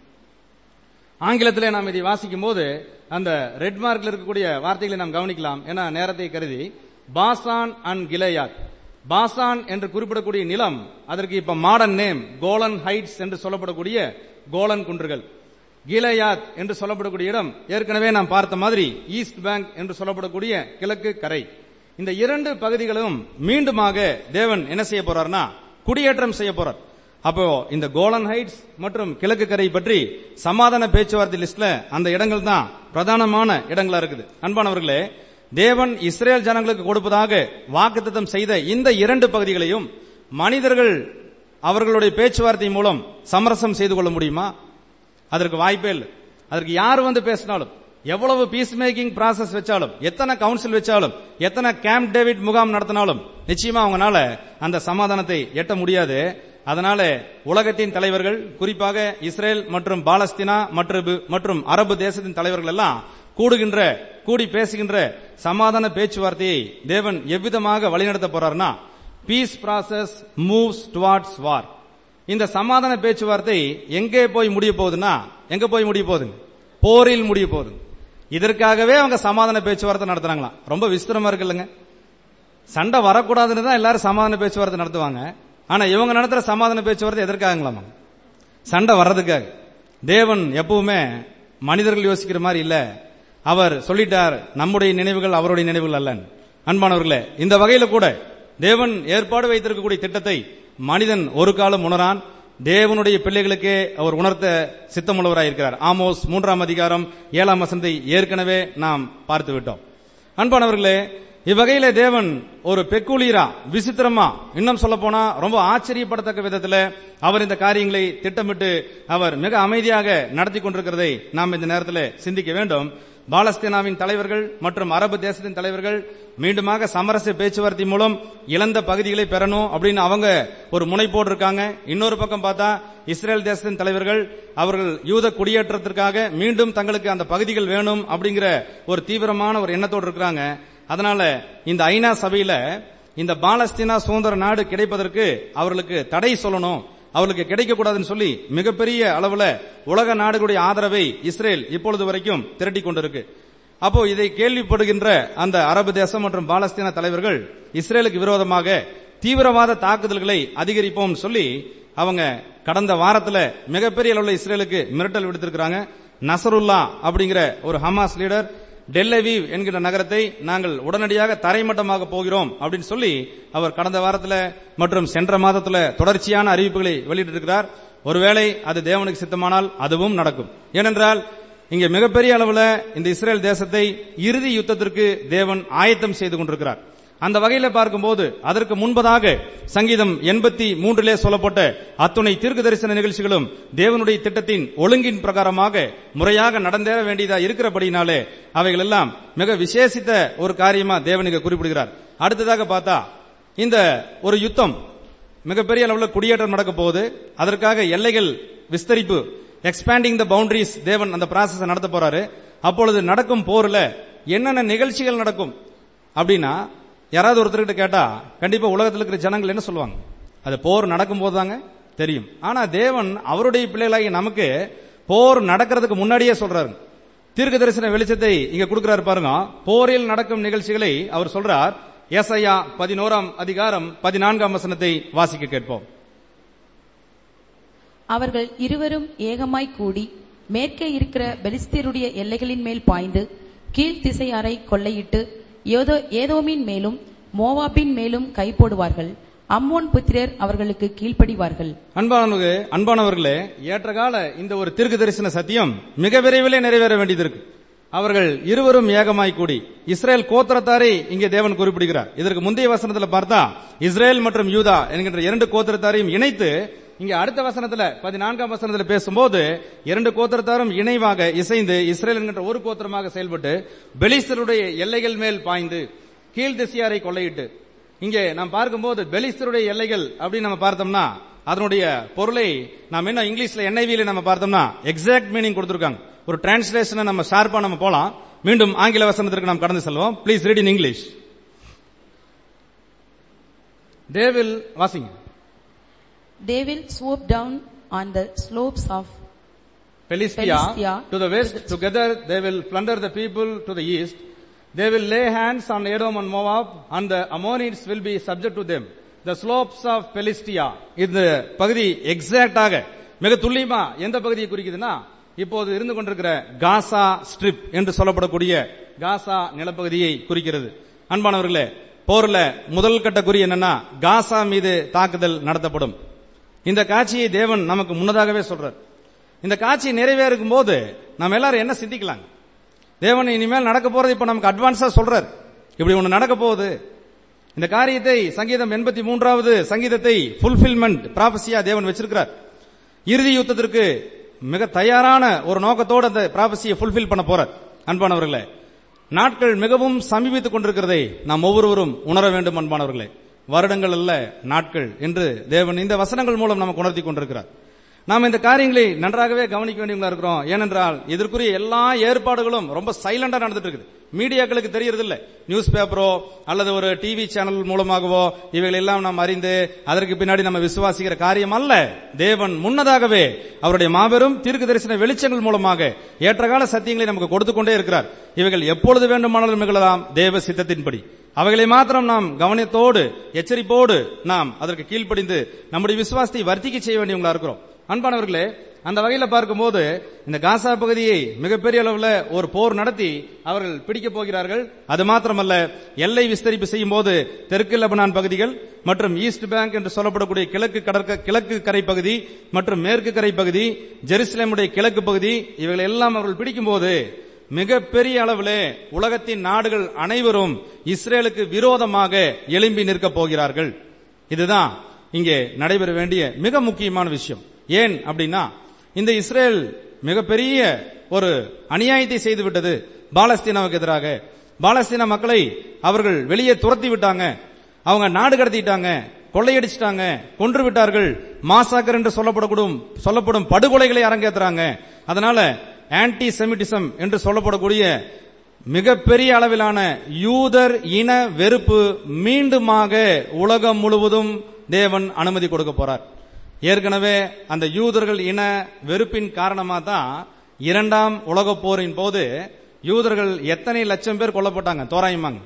ஆங்கிலத்திலே நாம் இதை வாசிக்கும் போது அந்த ரெட் மார்க்ல இருக்கக்கூடிய வார்த்தைகளை நாம் கவனிக்கலாம் ஏன்னா நேரத்தை கருதி பாசான் அண்ட் கிளையாத் பாசான் என்று குறிப்பிடக்கூடிய நிலம் அதற்கு இப்ப மாடர்ன் நேம் கோலன் ஹைட்ஸ் என்று சொல்லப்படக்கூடிய கோலன் குன்றுகள் கீலையாத் என்று சொல்லப்படக்கூடிய இடம் ஏற்கனவே நாம் பார்த்த மாதிரி ஈஸ்ட் பேங்க் என்று சொல்லப்படக்கூடிய கிழக்கு கரை இந்த இரண்டு பகுதிகளும் மீண்டுமாக தேவன் என்ன செய்ய போறார்னா குடியேற்றம் செய்ய போறார் அப்போ இந்த கோலன் ஹைட்ஸ் மற்றும் கிழக்கு கரை பற்றி சமாதான பேச்சுவார்த்தை லிஸ்ட்ல அந்த இடங்கள் தான் பிரதானமான இடங்களா இருக்குது அன்பானவர்களே தேவன் இஸ்ரேல் ஜனங்களுக்கு கொடுப்பதாக வாக்குத்தத்தம் செய்த இந்த இரண்டு பகுதிகளையும் மனிதர்கள் அவர்களுடைய பேச்சுவார்த்தை மூலம் சமரசம் செய்து கொள்ள முடியுமா அதற்கு வாய்ப்பே இல்லை அதற்கு யார் வந்து பேசினாலும் எவ்வளவு பீஸ் மேக்கிங் process வச்சாலும் எத்தனை கவுன்சில் வச்சாலும் எத்தனை கேம்ப் டேவிட் முகாம் நடத்தினாலும் நிச்சயமா அவங்கனால அந்த சமாதானத்தை எட்ட முடியாது அதனால உலகத்தின் தலைவர்கள் குறிப்பாக இஸ்ரேல் மற்றும் பாலஸ்தீனா மற்றும் மற்றும் அரபு தேசத்தின் தலைவர்கள் எல்லாம் கூடுகின்ற கூடி பேசுகின்ற சமாதான பேச்சுவார்த்தையை தேவன் எவ்விதமாக வழிநடத்த போறார்னா peace process moves towards war இந்த சமாதான பேச்சுவார்த்தை எங்கே போய் முடிய போகுதுன்னா எங்க போய் முடிய போகுதுங்க போரில் முடிய போகுது இதற்காகவே அவங்க சமாதான பேச்சுவார்த்தை நடத்துறாங்களாம் ரொம்ப விஸ்திரமா இருக்கு இல்லைங்க சண்டை வரக்கூடாதுன்னு தான் எல்லாரும் சமாதான பேச்சுவார்த்தை நடத்துவாங்க ஆனா இவங்க நடத்துற சமாதான பேச்சுவார்த்தை எதற்காகங்களாமா சண்டை வர்றதுக்காக தேவன் எப்பவுமே மனிதர்கள் யோசிக்கிற மாதிரி இல்ல அவர் சொல்லிட்டார் நம்முடைய நினைவுகள் அவருடைய நினைவுகள் அல்லன்னு அன்பானவர்களே இந்த வகையில கூட தேவன் ஏற்பாடு வைத்திருக்கக்கூடிய திட்டத்தை மனிதன் ஒரு காலம் உணரான் தேவனுடைய பிள்ளைகளுக்கே அவர் உணர்த்த சித்தமுள்ளவராயிருக்கிறார் ஆமோஸ் மூன்றாம் அதிகாரம் ஏழாம் வசந்தை ஏற்கனவே நாம் பார்த்து விட்டோம் அன்பானவர்களே இவ்வகையில தேவன் ஒரு பெக்குலீரா விசித்திரமா இன்னும் சொல்ல போனா ரொம்ப ஆச்சரியப்படத்தக்க விதத்துல அவர் இந்த காரியங்களை திட்டமிட்டு அவர் மிக அமைதியாக நடத்தி கொண்டிருக்கிறதை நாம் இந்த நேரத்தில் சிந்திக்க வேண்டும் பாலஸ்தீனாவின் தலைவர்கள் மற்றும் அரபு தேசத்தின் தலைவர்கள் மீண்டுமாக சமரச பேச்சுவார்த்தை மூலம் இழந்த பகுதிகளை பெறணும் அப்படின்னு அவங்க ஒரு முனைப்போடு இருக்காங்க இன்னொரு பக்கம் பார்த்தா இஸ்ரேல் தேசத்தின் தலைவர்கள் அவர்கள் யூத குடியேற்றத்திற்காக மீண்டும் தங்களுக்கு அந்த பகுதிகள் வேணும் அப்படிங்கிற ஒரு தீவிரமான ஒரு எண்ணத்தோடு இருக்கிறாங்க அதனால இந்த ஐநா சபையில இந்த பாலஸ்தீனா சுதந்திர நாடு கிடைப்பதற்கு அவர்களுக்கு தடை சொல்லணும் அவர்களுக்கு கிடைக்கக்கூடாதுன்னு சொல்லி மிகப்பெரிய அளவுல உலக நாடுகளுடைய ஆதரவை இஸ்ரேல் இப்பொழுது வரைக்கும் திரட்டி கொண்டிருக்கு அப்போ இதை கேள்விப்படுகின்ற அந்த அரபு தேசம் மற்றும் பாலஸ்தீன தலைவர்கள் இஸ்ரேலுக்கு விரோதமாக தீவிரவாத தாக்குதல்களை அதிகரிப்போம் சொல்லி அவங்க கடந்த வாரத்துல மிகப்பெரிய அளவுல இஸ்ரேலுக்கு மிரட்டல் விடுத்திருக்கிறாங்க நசருல்லா அப்படிங்கிற ஒரு ஹமாஸ் லீடர் டெல்லவீவ் என்கிற நகரத்தை நாங்கள் உடனடியாக தரைமட்டமாக போகிறோம் அப்படின்னு சொல்லி அவர் கடந்த வாரத்தில் மற்றும் சென்ற மாதத்தில் தொடர்ச்சியான அறிவிப்புகளை வெளியிட்டிருக்கிறார் ஒருவேளை அது தேவனுக்கு சித்தமானால் அதுவும் நடக்கும் ஏனென்றால் இங்கே மிகப்பெரிய அளவில் இந்த இஸ்ரேல் தேசத்தை இறுதி யுத்தத்திற்கு தேவன் ஆயத்தம் செய்து கொண்டிருக்கிறார் அந்த வகையில பார்க்கும்போது அதற்கு முன்பதாக சங்கீதம் எண்பத்தி மூன்றிலே சொல்லப்பட்ட அத்துணை தீர்க்க தரிசன நிகழ்ச்சிகளும் தேவனுடைய திட்டத்தின் ஒழுங்கின் பிரகாரமாக முறையாக நடந்தேற வேண்டியதா இருக்கிறபடினாலே அவைகள் எல்லாம் மிக விசேஷித்த ஒரு காரியமா தேவனுக்கு குறிப்பிடுகிறார் அடுத்ததாக பார்த்தா இந்த ஒரு யுத்தம் மிகப்பெரிய அளவில் குடியேற்றம் நடக்க போகுது அதற்காக எல்லைகள் விஸ்தரிப்பு எக்ஸ்பேண்டிங் த பவுண்டரிஸ் தேவன் அந்த ப்ராசஸ் நடத்த போறாரு அப்பொழுது நடக்கும் போர்ல என்னென்ன நிகழ்ச்சிகள் நடக்கும் அப்படின்னா யாராவது ஒருத்தர்கிட்ட கேட்டா கண்டிப்பா உலகத்தில் இருக்கிற ஜனங்கள் என்ன சொல்லுவாங்க அது போர் நடக்கும் போதுதாங்க தெரியும் ஆனா தேவன் அவருடைய பிள்ளைகளாகி நமக்கு போர் நடக்கிறதுக்கு முன்னாடியே சொல்றாரு தீர்க்க தரிசன வெளிச்சத்தை இங்க கொடுக்கிறாரு பாருங்க போரில் நடக்கும் நிகழ்ச்சிகளை அவர் சொல்றார் ஏசையா பதினோராம் அதிகாரம் பதினான்காம் வசனத்தை வாசிக்க கேட்போம் அவர்கள் இருவரும் ஏகமாய் கூடி மேற்கே இருக்கிற பெலிஸ்தீருடைய எல்லைகளின் மேல் பாய்ந்து கீழ் திசையாரை கொள்ளையிட்டு ஏதோ ஏதோமின் மேலும் மோவாபின் மேலும் கை போடுவார்கள் அம்மோன் புத்திரர் அவர்களுக்கு கீழ்ப்படிவார்கள் அன்பானவர்களே அன்பானவர்களே ஏற்ற கால இந்த ஒரு தீர்க்க தரிசன சத்தியம் மிக விரைவிலே நிறைவேற வேண்டியது இருக்கு அவர்கள் இருவரும் ஏகமாய் கூடி இஸ்ரேல் கோத்திரத்தாரை இங்கே தேவன் குறிப்பிடுகிறார் இதற்கு முந்தைய வசனத்தில் பார்த்தா இஸ்ரேல் மற்றும் யூதா என்கின்ற இரண்டு கோத்திரத்தாரையும் இணைத்து இங்க அடுத்த வசனத்துல பதினான்காம் வசனத்துல பேசும்போது இரண்டு கோத்திரத்தாரும் இணைவாக இசைந்து இஸ்ரேல் என்கின்ற ஒரு கோத்திரமாக செயல்பட்டு பெலிஸ்தருடைய எல்லைகள் மேல் பாய்ந்து கீழ் திசையாரை கொள்ளையிட்டு இங்கே நாம் பார்க்கும்போது பெலிஸ்தருடைய எல்லைகள் அப்படின்னு நம்ம பார்த்தோம்னா அதனுடைய பொருளை நாம் என்ன இங்கிலீஷ்ல என்ஐவியில நம்ம பார்த்தோம்னா எக்ஸாக்ட் மீனிங் கொடுத்திருக்காங்க ஒரு டிரான்ஸ்லேஷனை நம்ம ஷார்ப்பா நம்ம போலாம் மீண்டும் ஆங்கில வசனத்திற்கு நாம் கடந்து செல்வோம் please read in English they will வாசிங்க They will swoop down on the slopes of Philistia, Philistia. to the west. Together they will plunder the people to the east. They will lay hands on Edom and Moab, and the Ammonites will be subject to them. The slopes of Philistia. இந்த பகுதி எக்ஸாக்டாக மிக துல்லியமா எந்த பகுதியை குறிக்குதுன்னா இப்போது இருந்து கொண்டிருக்கிற காசா ஸ்ட்ரிப் என்று சொல்லப்படக்கூடிய காசா நிலப்பகுதியை குறிக்கிறது அன்பானவர்களே போர்ல முதல் கட்ட குறி என்னன்னா காசா மீது தாக்குதல் நடத்தப்படும் இந்த காட்சியை தேவன் நமக்கு முன்னதாகவே சொல்றார் இந்த காட்சி நிறைவேறும் போது நம்ம எல்லாரும் என்ன சிந்திக்கலாம் தேவன் இனிமேல் நடக்க போறது இப்ப நமக்கு அட்வான்ஸா சொல்றார் இப்படி ஒண்ணு நடக்க போகுது இந்த காரியத்தை சங்கீதம் எண்பத்தி மூன்றாவது சங்கீதத்தை ஃபுல்பில்மெண்ட் ப்ராபசியா தேவன் வச்சிருக்கிறார் இறுதி யுத்தத்திற்கு மிக தயாரான ஒரு நோக்கத்தோடு அந்த ப்ராபசியை ஃபுல்பில் பண்ண போறார் அன்பானவர்களே நாட்கள் மிகவும் சமீபித்துக் கொண்டிருக்கிறதை நாம் ஒவ்வொருவரும் உணர வேண்டும் அன்பானவர்களே வருடங்கள் அல்ல நாட்கள் என்று தேவன் இந்த வசனங்கள் மூலம் நமக்கு உணர்த்தி கொண்டிருக்கிறார் நாம் இந்த காரியங்களை நன்றாகவே கவனிக்க வேண்டியவங்களா இருக்கிறோம் ஏனென்றால் இதற்குரிய எல்லா ஏற்பாடுகளும் ரொம்ப சைலண்டா நடந்துட்டு இருக்குது மீடியாக்களுக்கு தெரியறதில்ல நியூஸ் பேப்பரோ அல்லது ஒரு டிவி சேனல் மூலமாகவோ இவைகள் எல்லாம் நாம் அறிந்து அதற்கு பின்னாடி நம்ம விசுவாசிக்கிற காரியம் அல்ல தேவன் முன்னதாகவே அவருடைய மாபெரும் தீர்க்க தரிசன வெளிச்சங்கள் மூலமாக ஏற்றகால சத்தியங்களை நமக்கு கொடுத்து கொண்டே இருக்கிறார் இவைகள் எப்பொழுது வேண்டுமானாலும் நிகழலாம் தேவ சித்தத்தின்படி அவைகளை மாத்திரம் நாம் கவனத்தோடு எச்சரிப்போடு நாம் அதற்கு கீழ்ப்படிந்து நம்முடைய விசுவாசத்தை வர்த்திக்க செய்ய வேண்டியவங்களா இருக்கிறோம் அன்பானவர்களே அந்த வகையில பார்க்கும்போது இந்த காசா பகுதியை மிகப்பெரிய அளவுல ஒரு போர் நடத்தி அவர்கள் பிடிக்கப் போகிறார்கள் அது மாத்திரமல்ல எல்லை விஸ்தரிப்பு செய்யும் போது தெற்கு லெபனான் பகுதிகள் மற்றும் ஈஸ்ட் பேங்க் என்று சொல்லப்படக்கூடிய கிழக்கு கடற்க கிழக்கு கரை பகுதி மற்றும் மேற்கு கரை பகுதி ஜெருசலேமுடைய கிழக்கு பகுதி இவைகளை எல்லாம் அவர்கள் பிடிக்கும் போது மிகப்பெரிய அளவிலே உலகத்தின் நாடுகள் அனைவரும் இஸ்ரேலுக்கு விரோதமாக எழும்பி நிற்கப் போகிறார்கள் இதுதான் இங்கே நடைபெற வேண்டிய மிக முக்கியமான விஷயம் ஏன் அப்படின்னா இந்த இஸ்ரேல் மிகப்பெரிய ஒரு அநியாயத்தை செய்து விட்டது பாலஸ்தீனாவுக்கு எதிராக பாலஸ்தீன மக்களை அவர்கள் வெளியே துரத்தி விட்டாங்க அவங்க நாடு கடத்திட்டாங்க கொள்ளையடிச்சிட்டாங்க கொன்று விட்டார்கள் மாசாக்கர் என்று சொல்லப்படக்கூடும் சொல்லப்படும் படுகொலைகளை அரங்கேற்றுறாங்க அதனால ஆன்டி செமிட்டிசம் என்று சொல்லப்படக்கூடிய மிகப்பெரிய அளவிலான யூதர் இன வெறுப்பு மீண்டுமாக உலகம் முழுவதும் தேவன் அனுமதி கொடுக்க போறார் ஏற்கனவே அந்த யூதர்கள் இன வெறுப்பின் காரணமா தான் இரண்டாம் உலகப் போரின் போது யூதர்கள் எத்தனை லட்சம் பேர் கொல்லப்பட்டாங்க தோராயமாங்க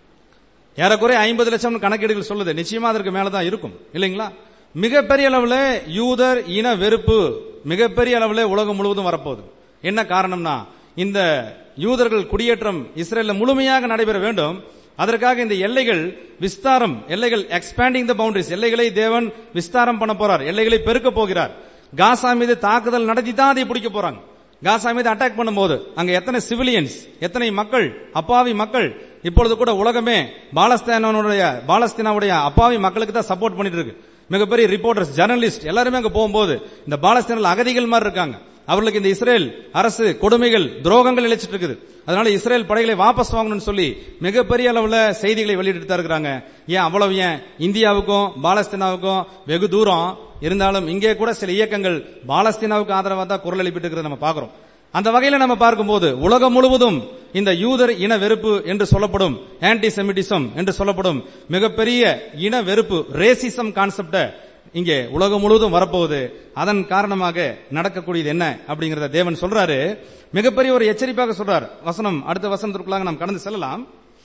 ஏறக்குறைய ஐம்பது லட்சம் கணக்கீடுகள் சொல்லுது நிச்சயமா அதற்கு மேலதான் இருக்கும் இல்லைங்களா மிகப்பெரிய அளவுல யூதர் இன வெறுப்பு மிகப்பெரிய அளவுல உலகம் முழுவதும் வரப்போகுது என்ன காரணம்னா இந்த யூதர்கள் குடியேற்றம் இஸ்ரேல்ல முழுமையாக நடைபெற வேண்டும் அதற்காக இந்த எல்லைகள் விஸ்தாரம் எல்லைகள் எக்ஸ்பேண்டிங் த பவுண்டரிஸ் எல்லைகளை தேவன் விஸ்தாரம் பண்ண போறார் எல்லைகளை பெருக்க போகிறார் காசா மீது தாக்குதல் நடத்தி தான் அதை பிடிக்க போறாங்க காசா மீது அட்டாக் பண்ணும்போது அங்க எத்தனை சிவிலியன்ஸ் எத்தனை மக்கள் அப்பாவி மக்கள் இப்பொழுது கூட உலகமே பாலஸ்தீனாவுடைய பாலஸ்தீனாவுடைய அப்பாவி மக்களுக்கு தான் சப்போர்ட் பண்ணிட்டு இருக்கு மிகப்பெரிய ரிப்போர்ட்டர்ஸ் ஜெர்னலிஸ்ட் எல்லாருமே அங்க போகும்போது இந்த பாலஸ்தீனில் அகதிகள் மாதிரி இருக்காங்க அவர்களுக்கு இந்த இஸ்ரேல் அரசு கொடுமைகள் துரோகங்கள் இழைச்சிட்டு இருக்குது அதனால இஸ்ரேல் படைகளை வாபஸ் வாங்கணும்னு சொல்லி மிகப்பெரிய அளவுல செய்திகளை வெளியிட்டு தான் இருக்கிறாங்க ஏன் அவ்வளவு ஏன் இந்தியாவுக்கும் பாலஸ்தீனாவுக்கும் வெகு தூரம் இருந்தாலும் இங்கே கூட சில இயக்கங்கள் பாலஸ்தீனாவுக்கு ஆதரவா தான் குரல் எழுப்பிட்டு இருக்கிறத நம்ம பார்க்கிறோம் அந்த வகையில நம்ம பார்க்கும்போது உலகம் முழுவதும் இந்த யூதர் இன வெறுப்பு என்று சொல்லப்படும் ஆன்டி செமிட்டிசம் என்று சொல்லப்படும் மிகப்பெரிய இன வெறுப்பு ரேசிசம் கான்செப்ட இங்கே உலகம் முழுவதும் வரப்போகுது அதன் காரணமாக நடக்கக்கூடியது என்ன அப்படிங்கறத தேவன் சொல்றாரு மிகப்பெரிய ஒரு எச்சரிப்பாக சொல்றார் வசனம் அடுத்த வசனத்திற்குள்ளாக நாம் கடந்து செல்லலாம்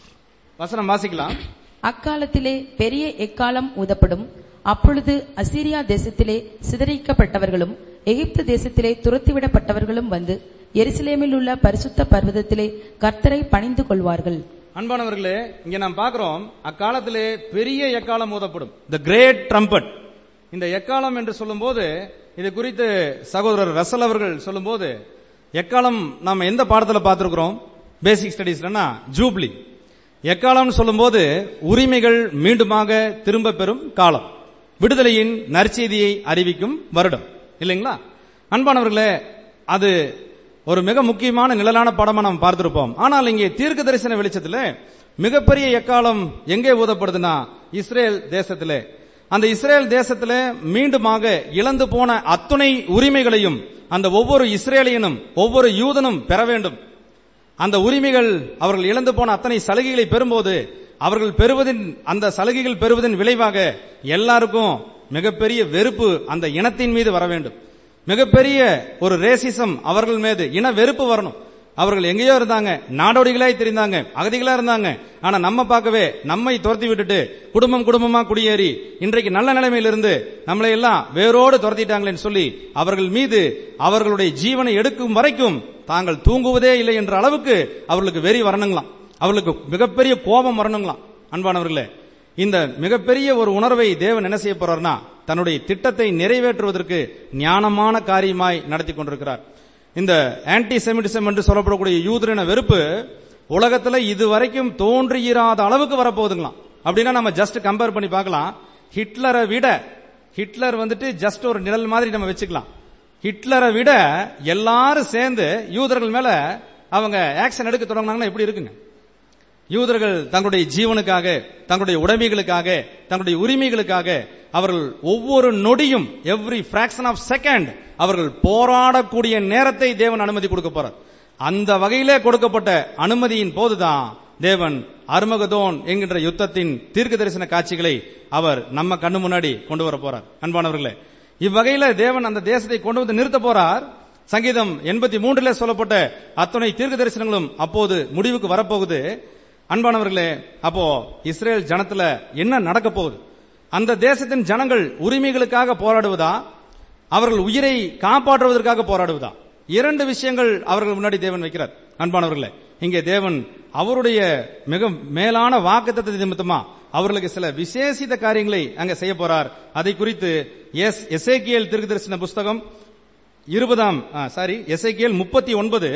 வசனம் வாசிக்கலாம் அக்காலத்திலே பெரிய எக்காலம் ஊதப்படும் அப்பொழுது அசீரியா தேசத்திலே சிதறிக்கப்பட்டவர்களும் எகிப்து தேசத்திலே துரத்திவிடப்பட்டவர்களும் வந்து எருசலேமில் உள்ள பரிசுத்த பர்வதத்திலே கர்த்தரை பணிந்து கொள்வார்கள் அன்பானவர்களே இங்க நாம் பார்க்கிறோம் அக்காலத்திலே பெரிய எக்காலம் ஊதப்படும் த கிரேட் ட்ரம்பட் இந்த எக்காலம் என்று சொல்லும்போது இது குறித்து சகோதரர் ரசல் அவர்கள் சொல்லும்போது எக்காலம் நாம எந்த பாடத்துல பார்த்திருக்கிறோம் பேசிக் ஸ்டடீஸ்லன்னா ஜூப்ளி எக்காலம் சொல்லும்போது உரிமைகள் மீண்டுமாக திரும்ப பெறும் காலம் விடுதலையின் நற்செய்தியை அறிவிக்கும் வருடம் இல்லைங்களா அன்பானவர்களே அது ஒரு மிக முக்கியமான நிழலான படமா நாம் பார்த்திருப்போம் ஆனால் இங்கே தீர்க்க தரிசன வெளிச்சத்தில் மிகப்பெரிய எக்காலம் எங்கே ஊதப்படுதுன்னா இஸ்ரேல் தேசத்திலே அந்த இஸ்ரேல் தேசத்திலே மீண்டுமாக இழந்து போன அத்துணை உரிமைகளையும் அந்த ஒவ்வொரு இஸ்ரேலியனும் ஒவ்வொரு யூதனும் பெற வேண்டும் அந்த உரிமைகள் அவர்கள் இழந்து போன அத்தனை சலுகைகளை பெறும்போது அவர்கள் பெறுவதின் அந்த சலுகைகள் பெறுவதன் விளைவாக எல்லாருக்கும் மிகப்பெரிய வெறுப்பு அந்த இனத்தின் மீது வர வேண்டும் மிகப்பெரிய ஒரு ரேசிசம் அவர்கள் மீது இன வெறுப்பு வரணும் அவர்கள் எங்கேயோ இருந்தாங்க நாடோடிகளாய் தெரிந்தாங்க அகதிகளா இருந்தாங்க ஆனா நம்ம பார்க்கவே நம்மை துரத்தி விட்டுட்டு குடும்பம் குடும்பமா குடியேறி இன்றைக்கு நல்ல நிலைமையில இருந்து நம்மளை எல்லாம் வேரோடு துரத்திட்டாங்களேன்னு சொல்லி அவர்கள் மீது அவர்களுடைய ஜீவனை எடுக்கும் வரைக்கும் தாங்கள் தூங்குவதே இல்லை என்ற அளவுக்கு அவர்களுக்கு வெறி வரணுங்களாம் அவர்களுக்கு மிகப்பெரிய கோபம் வரணுங்களாம் அன்பானவர்களே இந்த மிகப்பெரிய ஒரு உணர்வை தேவன் என்ன செய்ய போறார்னா தன்னுடைய திட்டத்தை நிறைவேற்றுவதற்கு ஞானமான காரியமாய் நடத்தி கொண்டிருக்கிறார் இந்த ஆன்டி செமிட்டிசம் என்று சொல்லப்படக்கூடிய யூதரின வெறுப்பு உலகத்துல இதுவரைக்கும் தோன்றியிராத அளவுக்கு வரப்போகுதுங்களாம் அப்படின்னா நம்ம ஜஸ்ட் கம்பேர் பண்ணி பார்க்கலாம் ஹிட்லரை விட ஹிட்லர் வந்துட்டு ஜஸ்ட் ஒரு நிழல் மாதிரி நம்ம வச்சுக்கலாம் ஹிட்லரை விட எல்லாரும் சேர்ந்து யூதர்கள் மேல அவங்க ஆக்ஷன் எடுக்க தொடங்கினாங்கன்னா எப்படி இருக்குங்க யூதர்கள் தங்களுடைய ஜீவனுக்காக தங்களுடைய உடைமைகளுக்காக தங்களுடைய உரிமைகளுக்காக அவர்கள் ஒவ்வொரு நொடியும் எவ்ரி பிராக்ஷன் ஆஃப் செகண்ட் அவர்கள் போராடக்கூடிய நேரத்தை தேவன் அனுமதி கொடுக்க போறார் அந்த வகையிலே கொடுக்கப்பட்ட அனுமதியின் போதுதான் தேவன் அருமகதோன் என்கின்ற யுத்தத்தின் தீர்க்க தரிசன காட்சிகளை அவர் நம்ம கண்ணு முன்னாடி கொண்டு வர போறார் அன்பானவர்களே இவ்வகையில தேவன் அந்த தேசத்தை கொண்டு வந்து நிறுத்த போறார் சங்கீதம் எண்பத்தி மூன்றுல சொல்லப்பட்ட அத்தனை தீர்க்க தரிசனங்களும் அப்போது முடிவுக்கு வரப்போகுது அன்பானவர்களே அப்போ இஸ்ரேல் ஜனத்துல என்ன நடக்க போகுது அந்த தேசத்தின் ஜனங்கள் உரிமைகளுக்காக போராடுவதா அவர்கள் உயிரை காப்பாற்றுவதற்காக போராடுவதா இரண்டு விஷயங்கள் அவர்கள் முன்னாடி தேவன் வைக்கிறார் அன்பானவர்களே இங்கே தேவன் அவருடைய மிக மேலான வாக்குத்தத்தை நிமித்தமா அவர்களுக்கு சில விசேஷித்த காரியங்களை அங்க செய்ய போறார் அதை குறித்து எஸ் எசேக்கியல் திருதரிசன புஸ்தகம் இருபதாம் சாரி எசேக்கியல் முப்பத்தி ஒன்பது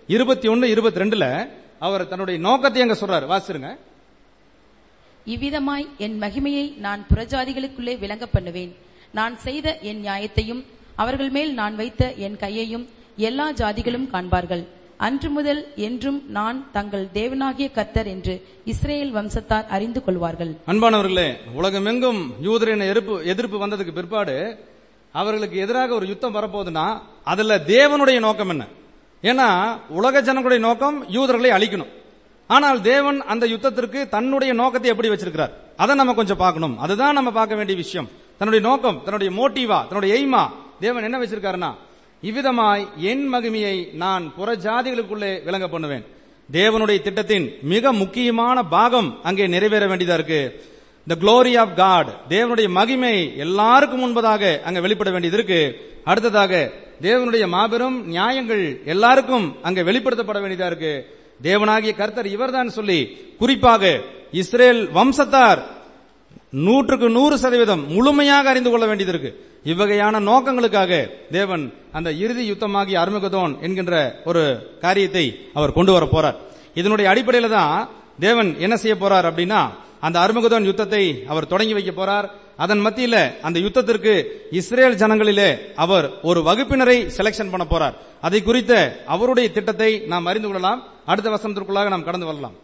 இருபத்தி ஒன்னு இருபத்தி ரெண்டுல அவர் தன்னுடைய நோக்கத்தை அங்க சொல்றாரு வாசிருங்க இவ்விதமாய் என் மகிமையை நான் புறஜாதிகளுக்குள்ளே விளங்க பண்ணுவேன் நான் செய்த என் நியாயத்தையும் அவர்கள் மேல் நான் வைத்த என் கையையும் எல்லா ஜாதிகளும் காண்பார்கள் அன்று முதல் என்றும் நான் தங்கள் தேவனாகிய கர்த்தர் என்று இஸ்ரேல் வம்சத்தார் அறிந்து கொள்வார்கள் அன்பானவர்களே உலகமெங்கும் யூதரின் எதிர்ப்பு எதிர்ப்பு வந்ததுக்கு பிற்பாடு அவர்களுக்கு எதிராக ஒரு யுத்தம் வரப்போகுதுன்னா அதுல தேவனுடைய நோக்கம் என்ன ஏன்னா உலக ஜனங்களுடைய நோக்கம் யூதர்களை அழிக்கணும் ஆனால் தேவன் அந்த யுத்தத்திற்கு தன்னுடைய நோக்கத்தை எப்படி வச்சிருக்கிறார் அதை நம்ம கொஞ்சம் பார்க்கணும் அதுதான் நம்ம பார்க்க வேண்டிய விஷயம் தன்னுடைய நோக்கம் தன்னுடைய மோட்டிவா தன்னுடைய எய்மா தேவன் என்ன வச்சிருக்காருன்னா இவ்விதமாய் என் மகிமையை நான் புற ஜாதிகளுக்குள்ளே விளங்க பண்ணுவேன் தேவனுடைய திட்டத்தின் மிக முக்கியமான பாகம் அங்கே நிறைவேற வேண்டியதா இருக்கு த glory ஆஃப் காட் தேவனுடைய மகிமை எல்லாருக்கும் முன்பதாக அங்க வெளிப்பட வேண்டியது இருக்கு அடுத்ததாக தேவனுடைய மாபெரும் நியாயங்கள் எல்லாருக்கும் அங்க வெளிப்படுத்தப்பட வேண்டியதா இருக்கு தேவனாகிய கர்த்தர் இவர்தான் சொல்லி குறிப்பாக இஸ்ரேல் வம்சத்தார் நூற்றுக்கு நூறு சதவீதம் முழுமையாக அறிந்து கொள்ள வேண்டியது இருக்கு இவ்வகையான நோக்கங்களுக்காக தேவன் அந்த இறுதி யுத்தமாகிய அருமகதோன் என்கின்ற ஒரு காரியத்தை அவர் கொண்டு வர போறார் இதனுடைய அடிப்படையில தான் தேவன் என்ன செய்ய போறார் அப்படின்னா அந்த அருமகதோன் யுத்தத்தை அவர் தொடங்கி வைக்க போறார் அதன் மத்தியில அந்த யுத்தத்திற்கு இஸ்ரேல் ஜனங்களிலே அவர் ஒரு வகுப்பினரை செலக்ஷன் பண்ண போறார் அதை குறித்த அவருடைய திட்டத்தை நாம் அறிந்து கொள்ளலாம் அடுத்த வசனத்திற்குள்ளாக நாம் கடந்து வரலாம்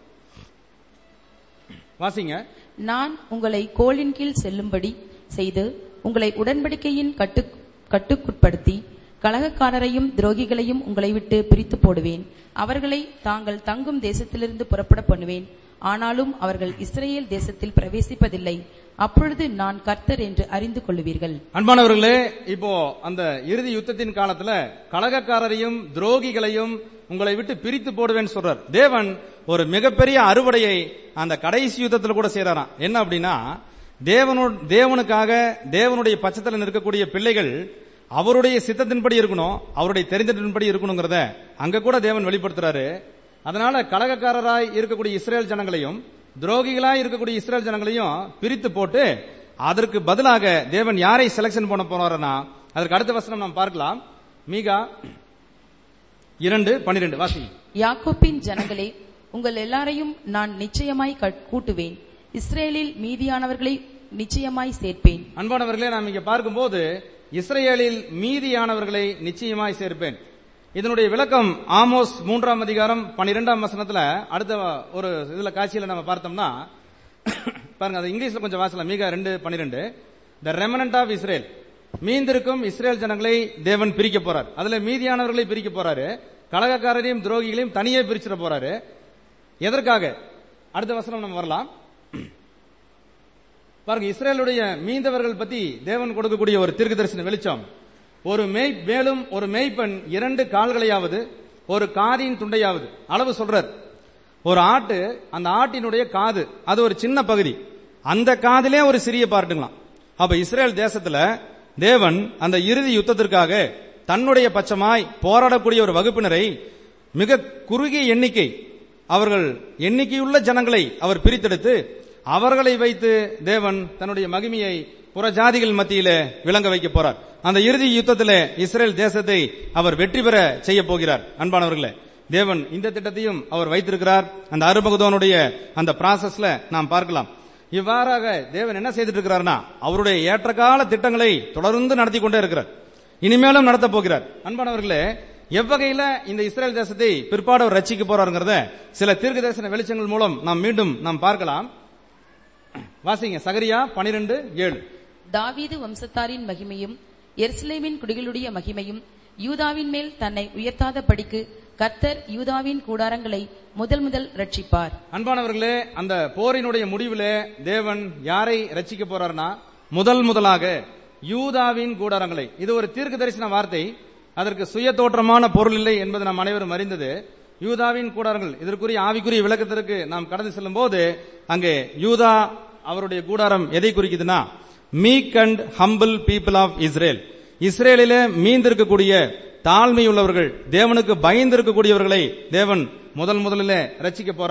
வாசிங்க நான் உங்களை கோலின் கீழ் செல்லும்படி செய்து உங்களை உடன்படிக்கையின் கட்டு கட்டுக்குட்படுத்தி கலகக்காரரையும் துரோகிகளையும் உங்களை விட்டு பிரித்து போடுவேன் அவர்களை தாங்கள் தங்கும் தேசத்திலிருந்து புறப்பட பண்ணுவேன் ஆனாலும் அவர்கள் இஸ்ரேல் தேசத்தில் பிரவேசிப்பதில்லை அப்பொழுது நான் கர்த்தர் என்று அறிந்து கொள்ளுவீர்கள் அன்பானவர்களே இப்போ அந்த இறுதி யுத்தத்தின் காலத்துல கலகக்காரரையும் துரோகிகளையும் உங்களை விட்டு பிரித்து போடுவேன்னு சொல்றார் தேவன் ஒரு மிகப்பெரிய அறுவடையை அந்த கடைசி யுத்தத்தில் கூட செய்யறாராம் என்ன அப்படின்னா தேவனு தேவனுக்காக தேவனுடைய பட்சத்தில் நிற்கக்கூடிய பிள்ளைகள் அவருடைய சித்தத்தின்படி இருக்கணும் அவருடைய தெரிந்ததின்படி இருக்கணுங்கிறத அங்க கூட தேவன் வெளிப்படுத்துறாரு அதனால கலகக்காரராய் இருக்கக்கூடிய இஸ்ரேல் ஜனங்களையும் துரோகிகளாய் இருக்கக்கூடிய இஸ்ரேல் ஜனங்களையும் பிரித்து போட்டு அதற்கு பதிலாக தேவன் யாரை செலக்ஷன் பண்ண போறாருன்னா அதற்கு அடுத்த வசனம் நாம் பார்க்கலாம் மீகா இரண்டு பன்னிரெண்டு வாசி யாக்கோப்பின் ஜனங்களே உங்கள் எல்லாரையும் நான் நிச்சயமாய் கட்- கூட்டுவேன் இஸ்ரேலில் மீதியானவர்களை நிச்சயமாய் சேர்ப்பேன் அன்பானவர்களே நாம் இங்க பார்க்கும்போது இஸ்ரேலில் மீதியானவர்களை நிச்சயமாய் சேர்ப்பேன் இதனுடைய விளக்கம் ஆமோஸ் மூன்றாம் அதிகாரம் பன்னிரெண்டாம் வசனத்துல அடுத்த ஒரு இதுல காட்சியில நம்ம பார்த்தோம்னா பாருங்க அது இங்கிலீஷ்ல கொஞ்சம் வாசலாம் மீக ரெண்டு பன்னிரெண்டு த ரெமனன்ட் ஆஃப் இஸ்ரேல் மீந்திருக்கும் இஸ்ரேல் ஜனங்களை தேவன் பிரிக்க போறார் அதுல மீதியானவர்களை பிரிக்க போறாரு கலகக்காரரையும் துரோகிகளையும் தனியே பிரிச்சிட போறாரு எதற்காக அடுத்த வசனம் நம்ம வரலாம் பாருங்க இஸ்ரேலுடைய மீந்தவர்கள் பத்தி தேவன் கொடுக்கக்கூடிய ஒரு தீர்க்கதரிசன வெளிச்சம் ஒரு மேய் மேலும் ஒரு மேய்ப்பன் இரண்டு கால்களையாவது ஒரு காதின் துண்டையாவது அளவு சொல்றார் ஒரு ஆட்டு அந்த ஆட்டினுடைய காது அது ஒரு சின்ன பகுதி அந்த காதிலே ஒரு சிறிய பார்ட்டுங்களாம் அப்ப இஸ்ரேல் தேசத்துல தேவன் அந்த இறுதி யுத்தத்திற்காக தன்னுடைய பட்சமாய் போராடக்கூடிய ஒரு வகுப்பினரை மிக குறுகிய எண்ணிக்கை அவர்கள் எண்ணிக்கையுள்ள ஜனங்களை அவர் பிரித்தெடுத்து அவர்களை வைத்து தேவன் தன்னுடைய மகிமையை புற ஜாதிகள் மத்தியில விளங்க வைக்க போறார் அந்த இறுதி யுத்தத்திலே இஸ்ரேல் தேசத்தை அவர் வெற்றி பெற செய்ய போகிறார் அன்பானவர்களே தேவன் இந்த திட்டத்தையும் அவர் வைத்திருக்கிறார் அந்த அருமகுதோனுடைய அந்த ப்ராசஸ்ல நாம் பார்க்கலாம் இவ்வாறாக தேவன் என்ன செய்துட்டு இருக்கிறார்னா அவருடைய ஏற்றகால திட்டங்களை தொடர்ந்து நடத்தி கொண்டே இருக்கிறார் இனிமேலும் நடத்த போகிறார் அன்பானவர்களே எவ்வகையில இந்த இஸ்ரேல் தேசத்தை பிற்பாடு அவர் ரட்சிக்க போறாருங்கிறத சில தீர்க்க தரிசன வெளிச்சங்கள் மூலம் நாம் மீண்டும் நாம் பார்க்கலாம் வாசிங்க சகரியா பனிரெண்டு ஏழு தாவீது வம்சத்தாரின் மகிமையும் எருசலேமின் குடிகளுடைய மகிமையும் யூதாவின் மேல் தன்னை உயர்த்தாத படிக்கு கர்த்தர் யூதாவின் கூடாரங்களை முதல் முதல் ரட்சிப்பார் அன்பானவர்களே அந்த போரினுடைய முடிவிலே தேவன் யாரை ரட்சிக்க போறார்னா முதல் முதலாக யூதாவின் கூடாரங்களை இது ஒரு தீர்க்க தரிசன வார்த்தை அதற்கு சுய தோற்றமான பொருள் இல்லை என்பது நாம் அனைவரும் அறிந்தது யூதாவின் கூடாரங்கள் இதற்குரிய ஆவிக்குரிய விளக்கத்திற்கு நாம் கடந்து செல்லும் போது அங்கே யூதா அவருடைய கூடாரம் எதை குறிக்குதுன்னா meek and humble people of Israel இஸ்ரேலிலே மீந்திருக்கக்கூடிய தாழ்மையுள்ளவர்கள் தேவனுக்கு பயந்திருக்கக்கூடியவர்களை தேவன் முதல் முதலிலே ரட்சிக்க போறார்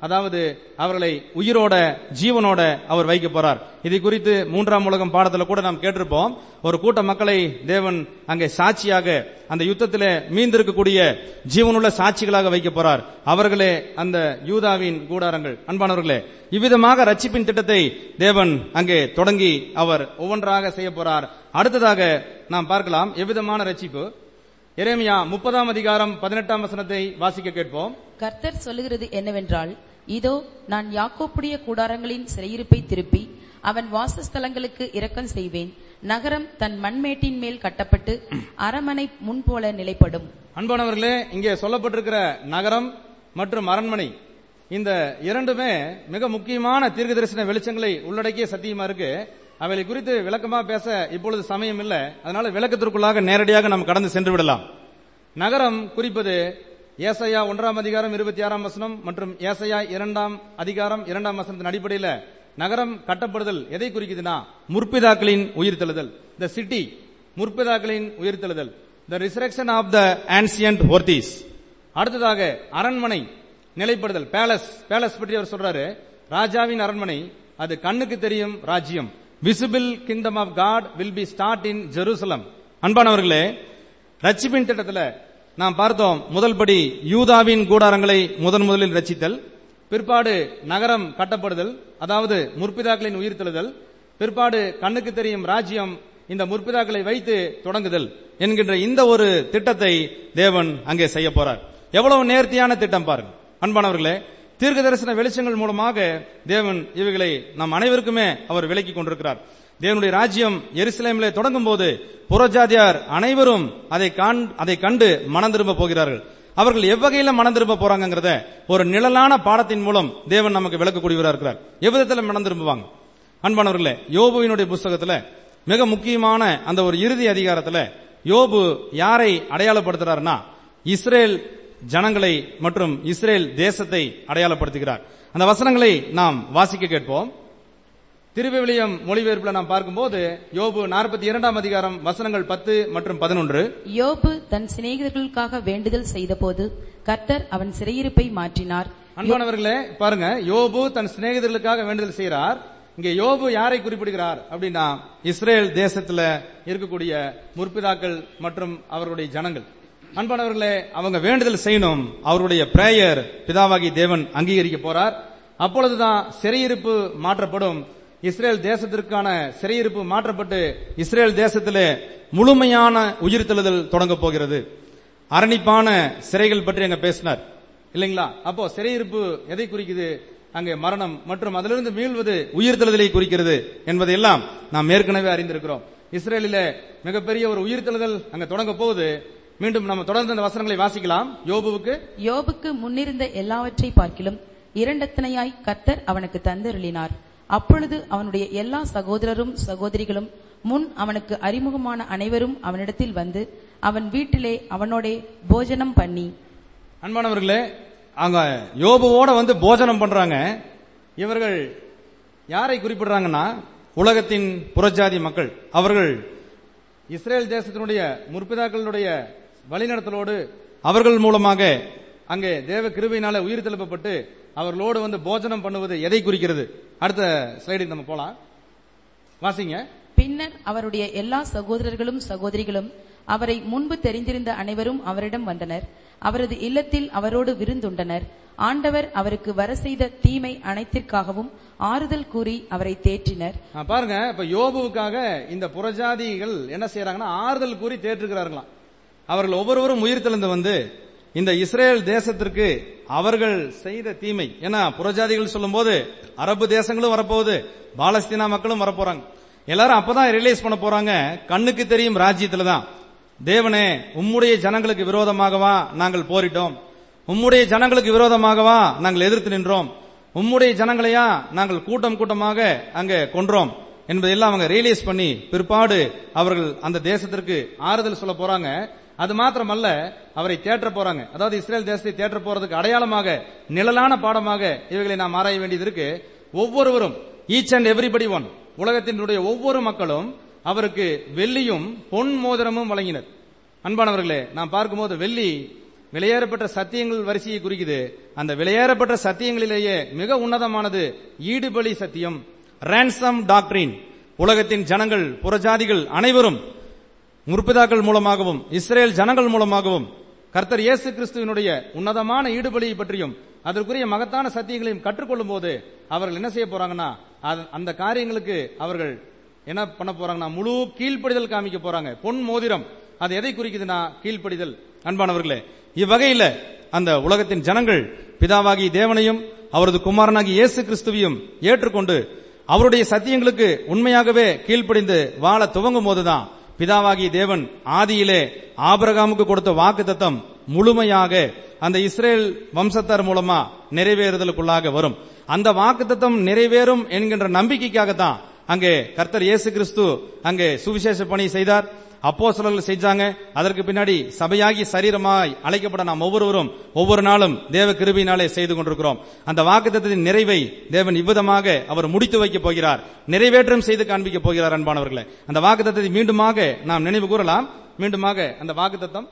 அதாவது அவர்களை உயிரோட ஜீவனோட அவர் வைக்க போறார் இதை குறித்து மூன்றாம் உலகம் பாடத்துல கூட நாம் கேட்டிருப்போம் ஒரு கூட்ட மக்களை தேவன் அங்கே சாட்சியாக அந்த யுத்தத்திலே மீந்திருக்கக்கூடிய ஜீவனுள்ள சாட்சிகளாக வைக்க போறார் அவர்களே அந்த யூதாவின் கூடாரங்கள் அன்பானவர்களே இவ்விதமாக ரட்சிப்பின் திட்டத்தை தேவன் அங்கே தொடங்கி அவர் ஒவ்வொன்றாக செய்ய போறார் அடுத்ததாக நாம் பார்க்கலாம் எவ்விதமான ரட்சிப்பு எரேமியா முப்பதாம் அதிகாரம் பதினெட்டாம் வசனத்தை வாசிக்க கேட்போம் கர்த்தர் சொல்லுகிறது என்னவென்றால் இதோ நான் யாக்கோப்புடைய கூடாரங்களின் சிறையிருப்பை திருப்பி அவன் வாசஸ்தலங்களுக்கு இரக்கம் செய்வேன் நகரம் தன் மண்மேட்டின் மேல் கட்டப்பட்டு அரமனை முன்போல நிலைப்படும் அன்பானவர்களே இங்கே சொல்லப்பட்டிருக்கிற நகரம் மற்றும் அரண்மனை இந்த இரண்டுமே மிக முக்கியமான தீர்க்க தரிசன வெளிச்சங்களை உள்ளடக்கிய சத்தியமா இருக்கு அவைகளை குறித்து விளக்கமா பேச இப்பொழுது சமயம் இல்லை அதனால விளக்கத்திற்குள்ளாக நேரடியாக நாம் கடந்து சென்று விடலாம் நகரம் குறிப்பது ஏசையா ஒன்றாம் அதிகாரம் இருபத்தி ஆறாம் வசனம் மற்றும் ஏசையா இரண்டாம் அதிகாரம் இரண்டாம் வசனத்தின் அடிப்படையில் நகரம் கட்டப்படுதல் எதை குறிக்குதுன்னா முற்பிதாக்களின் உயிர்த்தெழுதல் த சிட்டி முற்பிதாக்களின் உயிர்த்தெழுதல் the resurrection of the ancient worthies அடுத்ததாக அரண்மனை நிலைப்படுதல் பேலஸ் பேலஸ் பற்றி அவர் சொல்றாரு ராஜாவின் அரண்மனை அது கண்ணுக்கு தெரியும் ராஜ்யம் visible kingdom of God will be start in Jerusalem அன்பானவர்களே ரட்சிப்பின் திட்டத்தில் நாம் பார்த்தோம் முதல் படி யூதாவின் கூடாரங்களை முதன் முதலில் ரச்சித்தல் பிற்பாடு நகரம் கட்டப்படுதல் அதாவது முற்பிதாக்களின் உயிர்த்தெழுதல் பிற்பாடு கண்ணுக்கு தெரியும் ராஜ்யம் இந்த முற்பிதாக்களை வைத்து தொடங்குதல் என்கின்ற இந்த ஒரு திட்டத்தை தேவன் அங்கே செய்ய போறார் எவ்வளவு நேர்த்தியான திட்டம் பாருங்க அன்பானவர்களே தீர்க்க தரிசன வெளிச்சங்கள் மூலமாக தேவன் இவைகளை நம் அனைவருக்குமே அவர் விலக்கி கொண்டிருக்கிறார் தேவனுடைய ராஜ்யம் எருசலேமிலே தொடங்கும் போது புறஜாதியார் அனைவரும் அதை காண்- அதை கண்டு மனம் திரும்ப போகிறார்கள் அவர்கள் எவ்வகையில மனம் திரும்ப போறாங்கிறத ஒரு நிழலான பாடத்தின் மூலம் தேவன் நமக்கு விளக்கக்கூடியவராக இருக்கிறார் எவ்விதத்தில் மனம் திரும்புவாங்க அன்பானவர்களே யோபுவினுடைய புஸ்தகத்துல மிக முக்கியமான அந்த ஒரு இறுதி அதிகாரத்துல யோபு யாரை அடையாளப்படுத்துறாருன்னா இஸ்ரேல் ஜனங்களை மற்றும் இஸ்ரேல் தேசத்தை அடையாளப்படுத்துகிறார் அந்த வசனங்களை நாம் வாசிக்க கேட்போம் திருவிவிலியம் மொழிபெயர்ப்புல நாம் பார்க்கும்போது யோபு நாற்பத்தி இரண்டாம் அதிகாரம் வசனங்கள் பத்து மற்றும் பதினொன்று யோபு தன் சிநேகிதர்களுக்காக வேண்டுதல் செய்தபோது கர்த்தர் அவன் சிறையிருப்பை மாற்றினார் அன்பானவர்களே பாருங்க யோபு தன் சிநேகிதர்களுக்காக வேண்டுதல் செய்கிறார் இங்க யோபு யாரை குறிப்பிடுகிறார் அப்படின்னா இஸ்ரேல் தேசத்துல இருக்கக்கூடிய முற்பிதாக்கள் மற்றும் அவர்களுடைய ஜனங்கள் அன்பானவர்களே அவங்க வேண்டுதல் செய்யணும் அவருடைய பிரேயர் பிதாவாகி தேவன் அங்கீகரிக்க போறார் அப்பொழுதுதான் சிறையிருப்பு மாற்றப்படும் இஸ்ரேல் தேசத்திற்கான சிறையிருப்பு மாற்றப்பட்டு இஸ்ரேல் தேசத்திலே முழுமையான உயிர்த்தெழுதல் தொடங்க போகிறது அரணிப்பான சிறைகள் பற்றி அங்க பேசினார் இல்லைங்களா அப்போ சிறையிருப்பு எதை குறிக்குது அங்கே மரணம் மற்றும் அதிலிருந்து மீள்வது உயிர்த்தெழுதலை குறிக்கிறது என்பதையெல்லாம் நாம் ஏற்கனவே அறிந்திருக்கிறோம் இஸ்ரேலிலே மிகப்பெரிய ஒரு உயிர்த்தெழுதல் அங்க தொடங்க போகுது மீண்டும் நம்ம தொடர்ந்து அந்த வசனங்களை வாசிக்கலாம் யோபுவுக்கு யோபுக்கு முன்னிருந்த எல்லாவற்றை பார்க்கிலும் இரண்டத்தனையாய் கர்த்தர் அவனுக்கு தந்தருளினார் அப்பொழுது அவனுடைய எல்லா சகோதரரும் சகோதரிகளும் முன் அவனுக்கு அறிமுகமான அனைவரும் அவனிடத்தில் வந்து அவன் வீட்டிலே அவனோடே போஜனம் பண்ணி அன்பானவர்களே அங்க யோபுவோட வந்து போஜனம் பண்றாங்க இவர்கள் யாரை குறிப்பிடுறாங்கன்னா உலகத்தின் புறஜாதி மக்கள் அவர்கள் இஸ்ரேல் தேசத்தினுடைய முற்பிதாக்களுடைய வழிநடத்தலோடு அவர்கள் மூலமாக அங்கே தேவ கிருபையினால உயிர் தெழுப்பப்பட்டு அவர்களோடு வந்து போஜனம் பண்ணுவது எதை குறிக்கிறது அடுத்த ஸ்லைடுக்கு நம்ம போலாம் வாசிங்க பின்னர் அவருடைய எல்லா சகோதரர்களும் சகோதரிகளும் அவரை முன்பு தெரிந்திருந்த அனைவரும் அவரிடம் வந்தனர் அவரது இல்லத்தில் அவரோடு விருந்துண்டனர் ஆண்டவர் அவருக்கு வர செய்த தீமை அனைத்திற்காகவும் ஆறுதல் கூறி அவரை தேற்றினர் ஆ, பாருங்க இப்ப யோபுவுக்காக இந்த புறஜாதிகள் என்ன செய்யறாங்கன்னா ஆறுதல் கூறி தேற்றுகிறார்களாம் அவர்கள் ஒவ்வொருவரும் உயிர் தெழுந்து வந்து இந்த இஸ்ரேல் தேசத்திற்கு அவர்கள் செய்த தீமை ஏன்னா புறஜாதிகள் சொல்லும்போது அரபு தேசங்களும் வரப்போகுது பாலஸ்தீனா மக்களும் வரப்போறாங்க எல்லாரும் அப்பதான் ரியலைஸ் பண்ண போறாங்க கண்ணுக்கு தெரியும் ராஜ்யத்துல தான் தேவனே உம்முடைய ஜனங்களுக்கு விரோதமாகவா நாங்கள் போரிட்டோம் உம்முடைய ஜனங்களுக்கு விரோதமாகவா நாங்கள் எதிர்த்து நின்றோம் உம்முடைய ஜனங்களையா நாங்கள் கூட்டம் கூட்டமாக அங்க கொன்றோம் என்பதெல்லாம் அவங்க ரியலைஸ் பண்ணி பிற்பாடு அவர்கள் அந்த தேசத்திற்கு ஆறுதல் சொல்ல போறாங்க அது மாத்திரமல்ல அவரை தேற்ற போறாங்க அதாவது இஸ்ரேல் தேசத்தை தேற்ற போறதுக்கு அடையாளமாக நிழலான பாடமாக இவைகளை நாம் ஆராய வேண்டியது இருக்கு ஒவ்வொருவரும் ஈச் அண்ட் எவ்ரிபடி ஒன் உலகத்தினுடைய ஒவ்வொரு மக்களும் அவருக்கு வெள்ளியும் பொன் மோதிரமும் வழங்கினர் அன்பானவர்களே நாம் பார்க்கும்போது வெள்ளி வெளியேறப்பட்ட சத்தியங்கள் வரிசையை குறிக்குது அந்த வெளியேறப்பட்ட சத்தியங்களிலேயே மிக உன்னதமானது ஈடுபலி சத்தியம் ransom டாக்டரின் உலகத்தின் ஜனங்கள் புறஜாதிகள் அனைவரும் முற்பிதாக்கள் மூலமாகவும் இஸ்ரேல் ஜனங்கள் மூலமாகவும் கர்த்தர் இயேசு கிறிஸ்துவினுடைய உன்னதமான ஈடுபலியை பற்றியும் அதற்குரிய மகத்தான சத்தியங்களையும் கற்றுக்கொள்ளும் போது அவர்கள் என்ன செய்ய போறாங்கன்னா அது- அந்த காரியங்களுக்கு அவர்கள் என்ன பண்ண போறாங்கன்னா முழு கீழ்ப்படிதல் காமிக்க போறாங்க பொன் மோதிரம் அது எதை குறிக்குதுன்னா கீழ்ப்படிதல் அன்பானவர்களே இவ்வகையில அந்த உலகத்தின் ஜனங்கள் பிதாவாகி தேவனையும் அவரது குமாரனாகி இயேசு கிறிஸ்துவையும் ஏற்றுக்கொண்டு அவருடைய சத்தியங்களுக்கு உண்மையாகவே கீழ்ப்படிந்து வாழ துவங்கும் போதுதான் பிதாவாகிய தேவன் ஆதியிலே ஆபிரகாமுக்கு கொடுத்த வாக்கு முழுமையாக அந்த இஸ்ரேல் வம்சத்தார் மூலமா நிறைவேறுதலுக்குள்ளாக வரும் அந்த வாக்கு நிறைவேறும் என்கின்ற நம்பிக்கைக்காகத்தான் அங்கே கர்த்தர் இயேசு கிறிஸ்து அங்கே சுவிசேஷ பணி செய்தார் அப்போஸ்தலர்கள் செஞ்சாங்க அதற்கு பின்னாடி சபையாகி சரீரமாய் அழைக்கப்பட நாம் ஒவ்வொருவரும் ஒவ்வொரு நாளும் தேவ கிருபியினாலே செய்து கொண்டிருக்கிறோம் அந்த வாக்குத்தத்தத்தின் நிறைவை தேவன் இவ்விதமாக அவர் முடித்து வைக்கப் போகிறார் நிறைவேற்றம் செய்து காண்பிக்க போகிறார் அன்பானவர்களே அந்த வாக்குத்தத்தத்தை மீண்டுமாக நாம் நினைவு கூறலாம் மீண்டுமாக அந்த வாக்குத்தத்தம்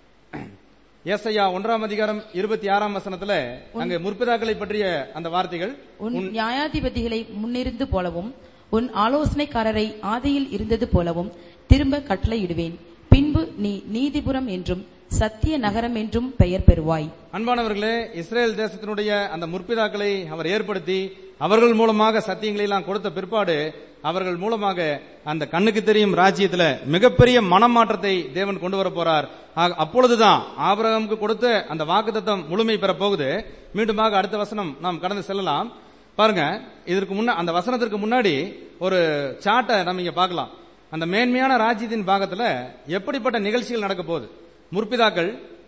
ஏசையா ஒன்றாம் அதிகாரம் இருபத்தி ஆறாம் வசனத்துல அங்கே முற்பிதாக்களை பற்றிய அந்த வார்த்தைகள் உன் நியாயாதிபதிகளை முன்னிருந்து போலவும் உன் ஆலோசனைக்காரரை ஆதியில் இருந்தது போலவும் திரும்ப கட்டளையிடுவேன் பின்பு நீ நீதிபுரம் என்றும் சத்திய நகரம் என்றும் பெயர் பெறுவாய் அன்பானவர்களே இஸ்ரேல் தேசத்தினுடைய அந்த முற்பிதாக்களை அவர் ஏற்படுத்தி அவர்கள் மூலமாக சத்தியங்களை எல்லாம் கொடுத்த பிற்பாடு அவர்கள் மூலமாக அந்த கண்ணுக்கு தெரியும் ராஜ்யத்துல மிகப்பெரிய மனமாற்றத்தை தேவன் கொண்டு வர போறார் ஆக- அப்பொழுதுதான் ஆபிரகாமுக்கு கொடுத்த அந்த வாக்குத்தத்தம் முழுமை பெற போகுது மீண்டுமாக அடுத்த வசனம் நாம் கடந்து செல்லலாம் பாருங்க இதற்கு முன்ன அந்த வசனத்திற்கு முன்னாடி ஒரு சாட்டை நம்ம இங்க பார்க்கலாம் அந்த மேன்மையான ராஜ்யத்தின் பாகத்துல எப்படிப்பட்ட நிகழ்ச்சிகள் நடக்க போகுது முற்பிதாக்கள்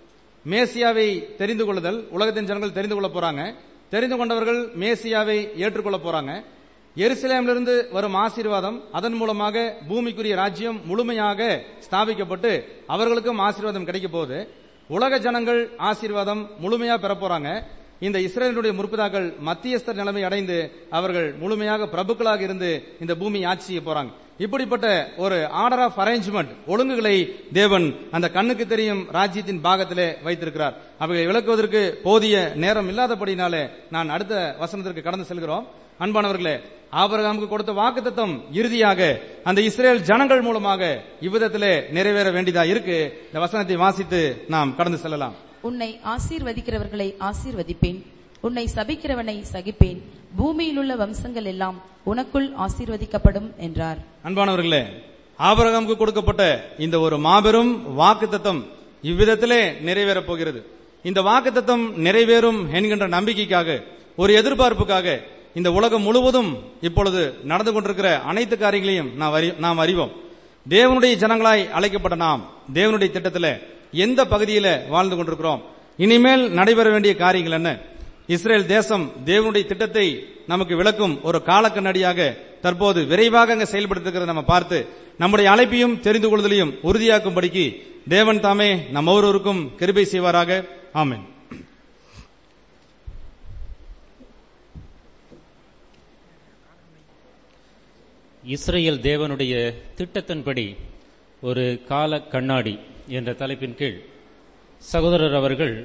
மேசியாவை தெரிந்து கொள்ளுதல் உலகத்தின் ஜனங்கள் தெரிந்து கொள்ள போறாங்க தெரிந்து கொண்டவர்கள் மேசியாவை ஏற்றுக்கொள்ள போறாங்க எருசலேமிலிருந்து வரும் ஆசீர்வாதம் அதன் மூலமாக பூமிக்குரிய ராஜ்யம் முழுமையாக ஸ்தாபிக்கப்பட்டு அவர்களுக்கும் ஆசீர்வாதம் கிடைக்க போகுது உலக ஜனங்கள் ஆசீர்வாதம் முழுமையா பெற போறாங்க இந்த இஸ்ரேலுடைய முற்பதாக்கள் மத்தியஸ்தர் நிலைமை அடைந்து அவர்கள் முழுமையாக பிரபுக்களாக இருந்து இந்த பூமி ஆட்சி செய்ய போறாங்க இப்படிப்பட்ட ஒரு ஆர்டர் ஆஃப் அரேஞ்ச்மெண்ட் ஒழுங்குகளை தேவன் அந்த கண்ணுக்கு தெரியும் ராஜ்யத்தின் பாகத்திலே வைத்திருக்கிறார் அவைகளை விளக்குவதற்கு போதிய நேரம் இல்லாதபடினாலே நான் அடுத்த வசனத்திற்கு கடந்து செல்கிறோம் அன்பானவர்களே ஆபிரகாமுக்கு கொடுத்த வாக்குத்தத்தம் இறுதியாக அந்த இஸ்ரேல் ஜனங்கள் மூலமாக இவ்விதத்திலே நிறைவேற வேண்டியதா இருக்கு இந்த வசனத்தை வாசித்து நாம் கடந்து செல்லலாம் உன்னை ஆசீர்வதிக்கிறவர்களை ஆசீர்வதிப்பேன் உன்னை சபிக்கிறவனை சகிப்பேன் பூமியிலுள்ள வம்சங்கள் எல்லாம் உனக்குள் ஆசீர்வதிக்கப்படும் என்றார் அன்பானவர்களே ஆபிரகாமுக்கு கொடுக்கப்பட்ட இந்த ஒரு மாபெரும் வாக்குத்தத்தம் இவ்விதத்திலே நிறைவேறப் போகிறது இந்த வாக்குத்தத்தம் நிறைவேறும் என்கின்ற நம்பிக்கைக்காக ஒரு எதிர்பார்ப்புக்காக இந்த உலகம் முழுவதும் இப்பொழுது நடந்து கொண்டிருக்கிற அனைத்து காரியங்களையும் நாம் அறி- நாம் அறிவோம் தேவனுடைய ஜனங்களாய் அழைக்கப்பட்ட நாம் தேவனுடைய திட்டத்தில் எந்த பகுதியில வாழ்ந்து கொண்டிருக்கிறோம் இனிமேல் நடைபெற வேண்டிய காரியங்கள் என்ன இஸ்ரேல் தேசம் தேவனுடைய திட்டத்தை நமக்கு விளக்கும் ஒரு காலக்கண்ணடியாக தற்போது விரைவாக அங்க செயல்படுத்துகிறத நம்ம பார்த்து நம்முடைய அழைப்பையும் தெரிந்து கொள்வதையும் உறுதியாக்கும்படிக்கு தேவன் தாமே நம் ஒவ்வொருவருக்கும் கிருபை செய்வாராக ஆமென் இஸ்ரேல் தேவனுடைய திட்டத்தின்படி ஒரு கால கண்ணாடி என்ற தலைப்பின் கீழ் சகோதரர் அவர்கள்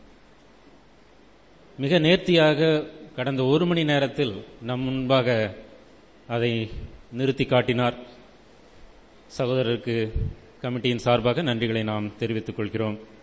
மிக நேர்த்தியாக கடந்த ஒரு மணி நேரத்தில் நம் முன்பாக அதை நிறுத்தி காட்டினார் சகோதரருக்கு கமிட்டியின் சார்பாக நன்றிகளை நாம் தெரிவித்துக் கொள்கிறோம்